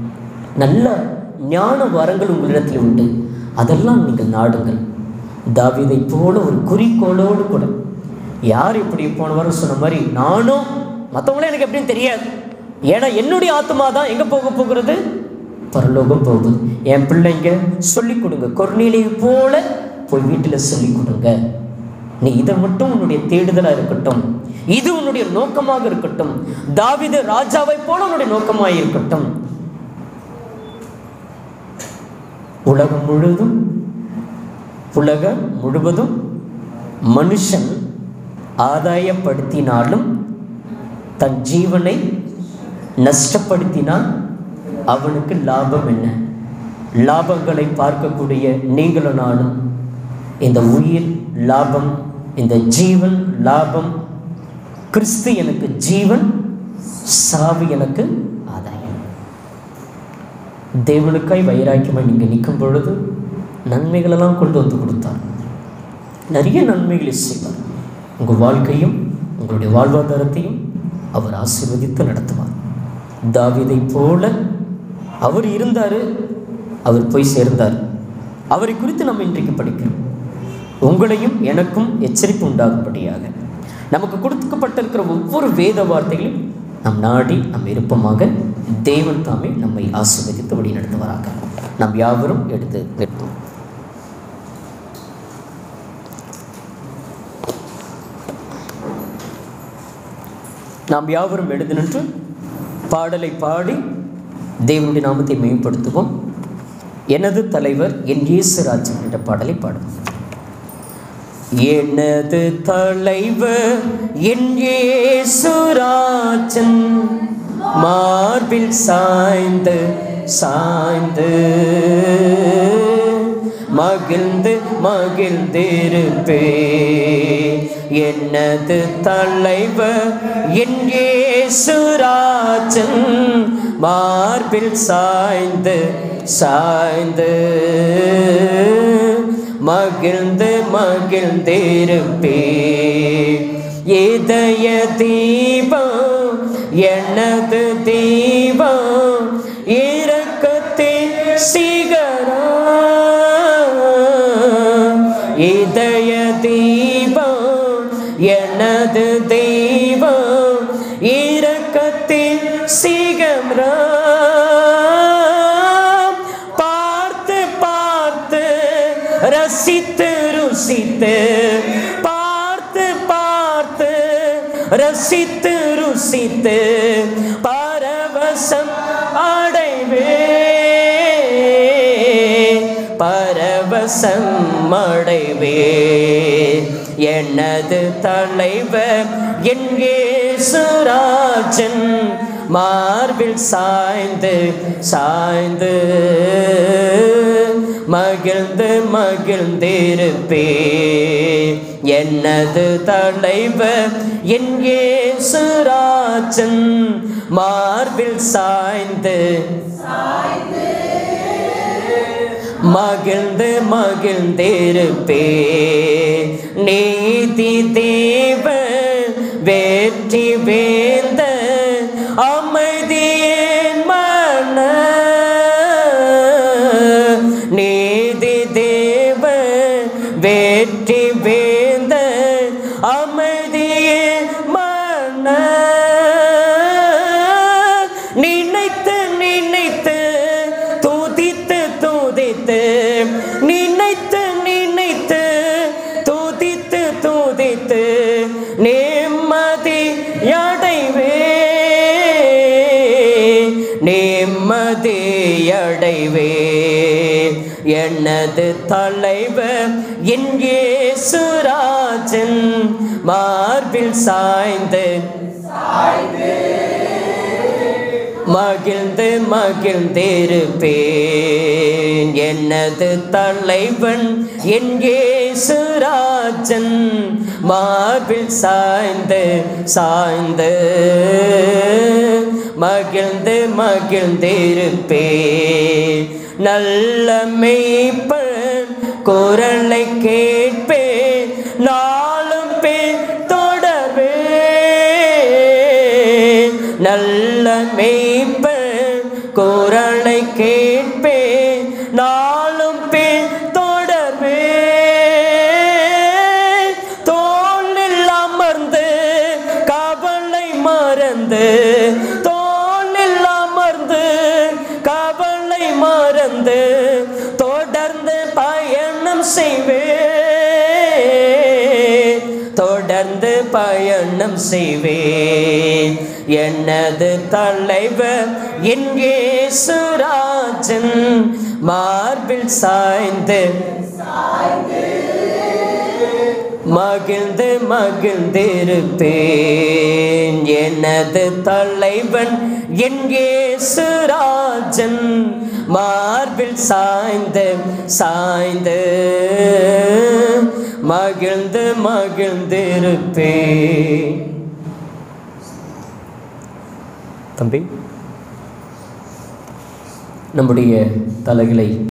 நல்ல ஞான வரங்கள் உங்களிடத்தில் உண்டு அதெல்லாம் நீங்கள் நாடுங்கள் தாவீதை போல ஒரு குறிக்கோளோடு கூட யார் இப்படி போன வாரம் சொன்ன மாதிரி நானும் மற்றவங்களே எனக்கு எப்படின்னு தெரியாது ஏன்னா என்னுடைய ஆத்மா தான் எங்கே போக போகிறது பரலோகம் போகுது என் பிள்ளைங்க சொல்லிக் கொடுங்க கொர்நீலை போல போய் வீட்டில் சொல்லிக் கொடுங்க நீ இதை மட்டும் உன்னுடைய தேடுதலா இருக்கட்டும் இது உன்னுடைய நோக்கமாக இருக்கட்டும் தாவிது ராஜாவை போல உன்னுடைய நோக்கமாக இருக்கட்டும் உலகம் முழுதும் உலகம் முழுவதும் மனுஷன் ஆதாயப்படுத்தினாலும் தன் ஜீவனை நஷ்டப்படுத்தினால் அவனுக்கு லாபம் என்ன லாபங்களை பார்க்கக்கூடிய நீங்களும் நானும் இந்த உயிர் லாபம் இந்த ஜீவன் லாபம் கிறிஸ்து எனக்கு ஜீவன் சாவு எனக்கு ஆதாயம் தேவனுக்காய் வைராக்கியமாய் நீங்கள் நிற்கும் பொழுது நன்மைகளெல்லாம் கொண்டு வந்து கொடுத்தார் நிறைய நன்மைகளை செய்வார் உங்கள் வாழ்க்கையும் உங்களுடைய வாழ்வாதாரத்தையும் அவர் ஆசீர்வதித்து நடத்துவார் தாவீதை போல அவர் இருந்தார் அவர் போய் சேர்ந்தார் அவரை குறித்து நம்ம இன்றைக்கு படிக்கிறோம் உங்களையும் எனக்கும் எச்சரிப்பு உண்டாகும்படியாக நமக்கு கொடுக்கப்பட்டிருக்கிற ஒவ்வொரு வேத வார்த்தைகளையும் நம் நாடி நம் விருப்பமாக தேவன் தாமே நம்மை ஆசீர்வதித்து வழி நடத்துவாராக நாம் யாவரும் எடுத்து நிற்போம் நாம் யாவரும் எழுந்து நின்று பாடலை பாடி தேவனுடைய நாமத்தை மேம்படுத்துவோம் எனது தலைவர் என் இயேசு ராஜன் என்ற பாடலை பாடுவோம் எனது தலைவர் என் இயேசுராஜன் மார்பில் சாய்ந்து சாய்ந்து மகிழ்ந்து மகிழ்ந்திருப்பே எனது தலைவர் என் இயேசுராஜன் மார்பில் சாய்ந்து சாய்ந்து மகிழ்ந்து மகிழ்ந்திருப்பே இதய தீபம் எனது தீபம் இரக்கத்தின் சிகரம் இதய தீபம் எனது தெய்வம் இரக்கத்தின் சிகரம் பார்த்து பார்த்து ரசித்து ருசித்து பார்த்து பார்த்து ரசித்து ருசித்து பரவசம் அடைவே பரவசம் அடைவே எனது தலைவர் என் சுராஜன் மார்பில் சாய்ந்து சாய்ந்து மகிழ்ந்து மகிழ்ந்திருப்பே எனது தலைவர் என் சுராஜன் மார்பில் சாய்ந்து மகிழ்ந்து மகிழ்ந்திருப்பே நீதி தேவ வெற்றி வேந்த அமைதியின் மன நீதி தேவ வெற்றி வேந்த அமைதியின் மன நினைத்து நினைத்து துதித்து துதித்து நினைத்து நினைத்து துதித்து துதித்து நிம்மதி அடைவே நிம்மதி அடைவே எனது தலைவர் என் சுராஜன் மார்பில் சாய்ந்து மகிழ்ந்து மகிழ்ந்திருப்பேன் எனது தலைவன் என் சுராஜன் மார்பில் சாய்ந்து சாய்ந்து மகிழ்ந்து மகிழ்ந்திருப்பே நல்ல மெய்ப்பன் குரலை கேட்பே நாளும் பே தொடர்வே நல்ல மெய்ப்பன் குரலை கேட்பே நாளும் பே தொடர்வே தோளில் அமர்ந்து கவலை மறந்து தோளில் அமர்ந்து கவலை மறந்து தொடர்ந்து பயணம் செய்வே பயணம் செய்வேன் எனது தலைவர் என் இயேசுராஜன் மார்பில் சாய்ந்து மகிழ்ந்து மகிழ்ந்திருப்பேன் எனது தலைவன் என் இயேசுராஜன் மார்பில் சாய்ந்து சாய்ந்து மகிழ்ந்து மகிழ்ந்திருப்பேன் தம்பி நம்முடைய தலைகளை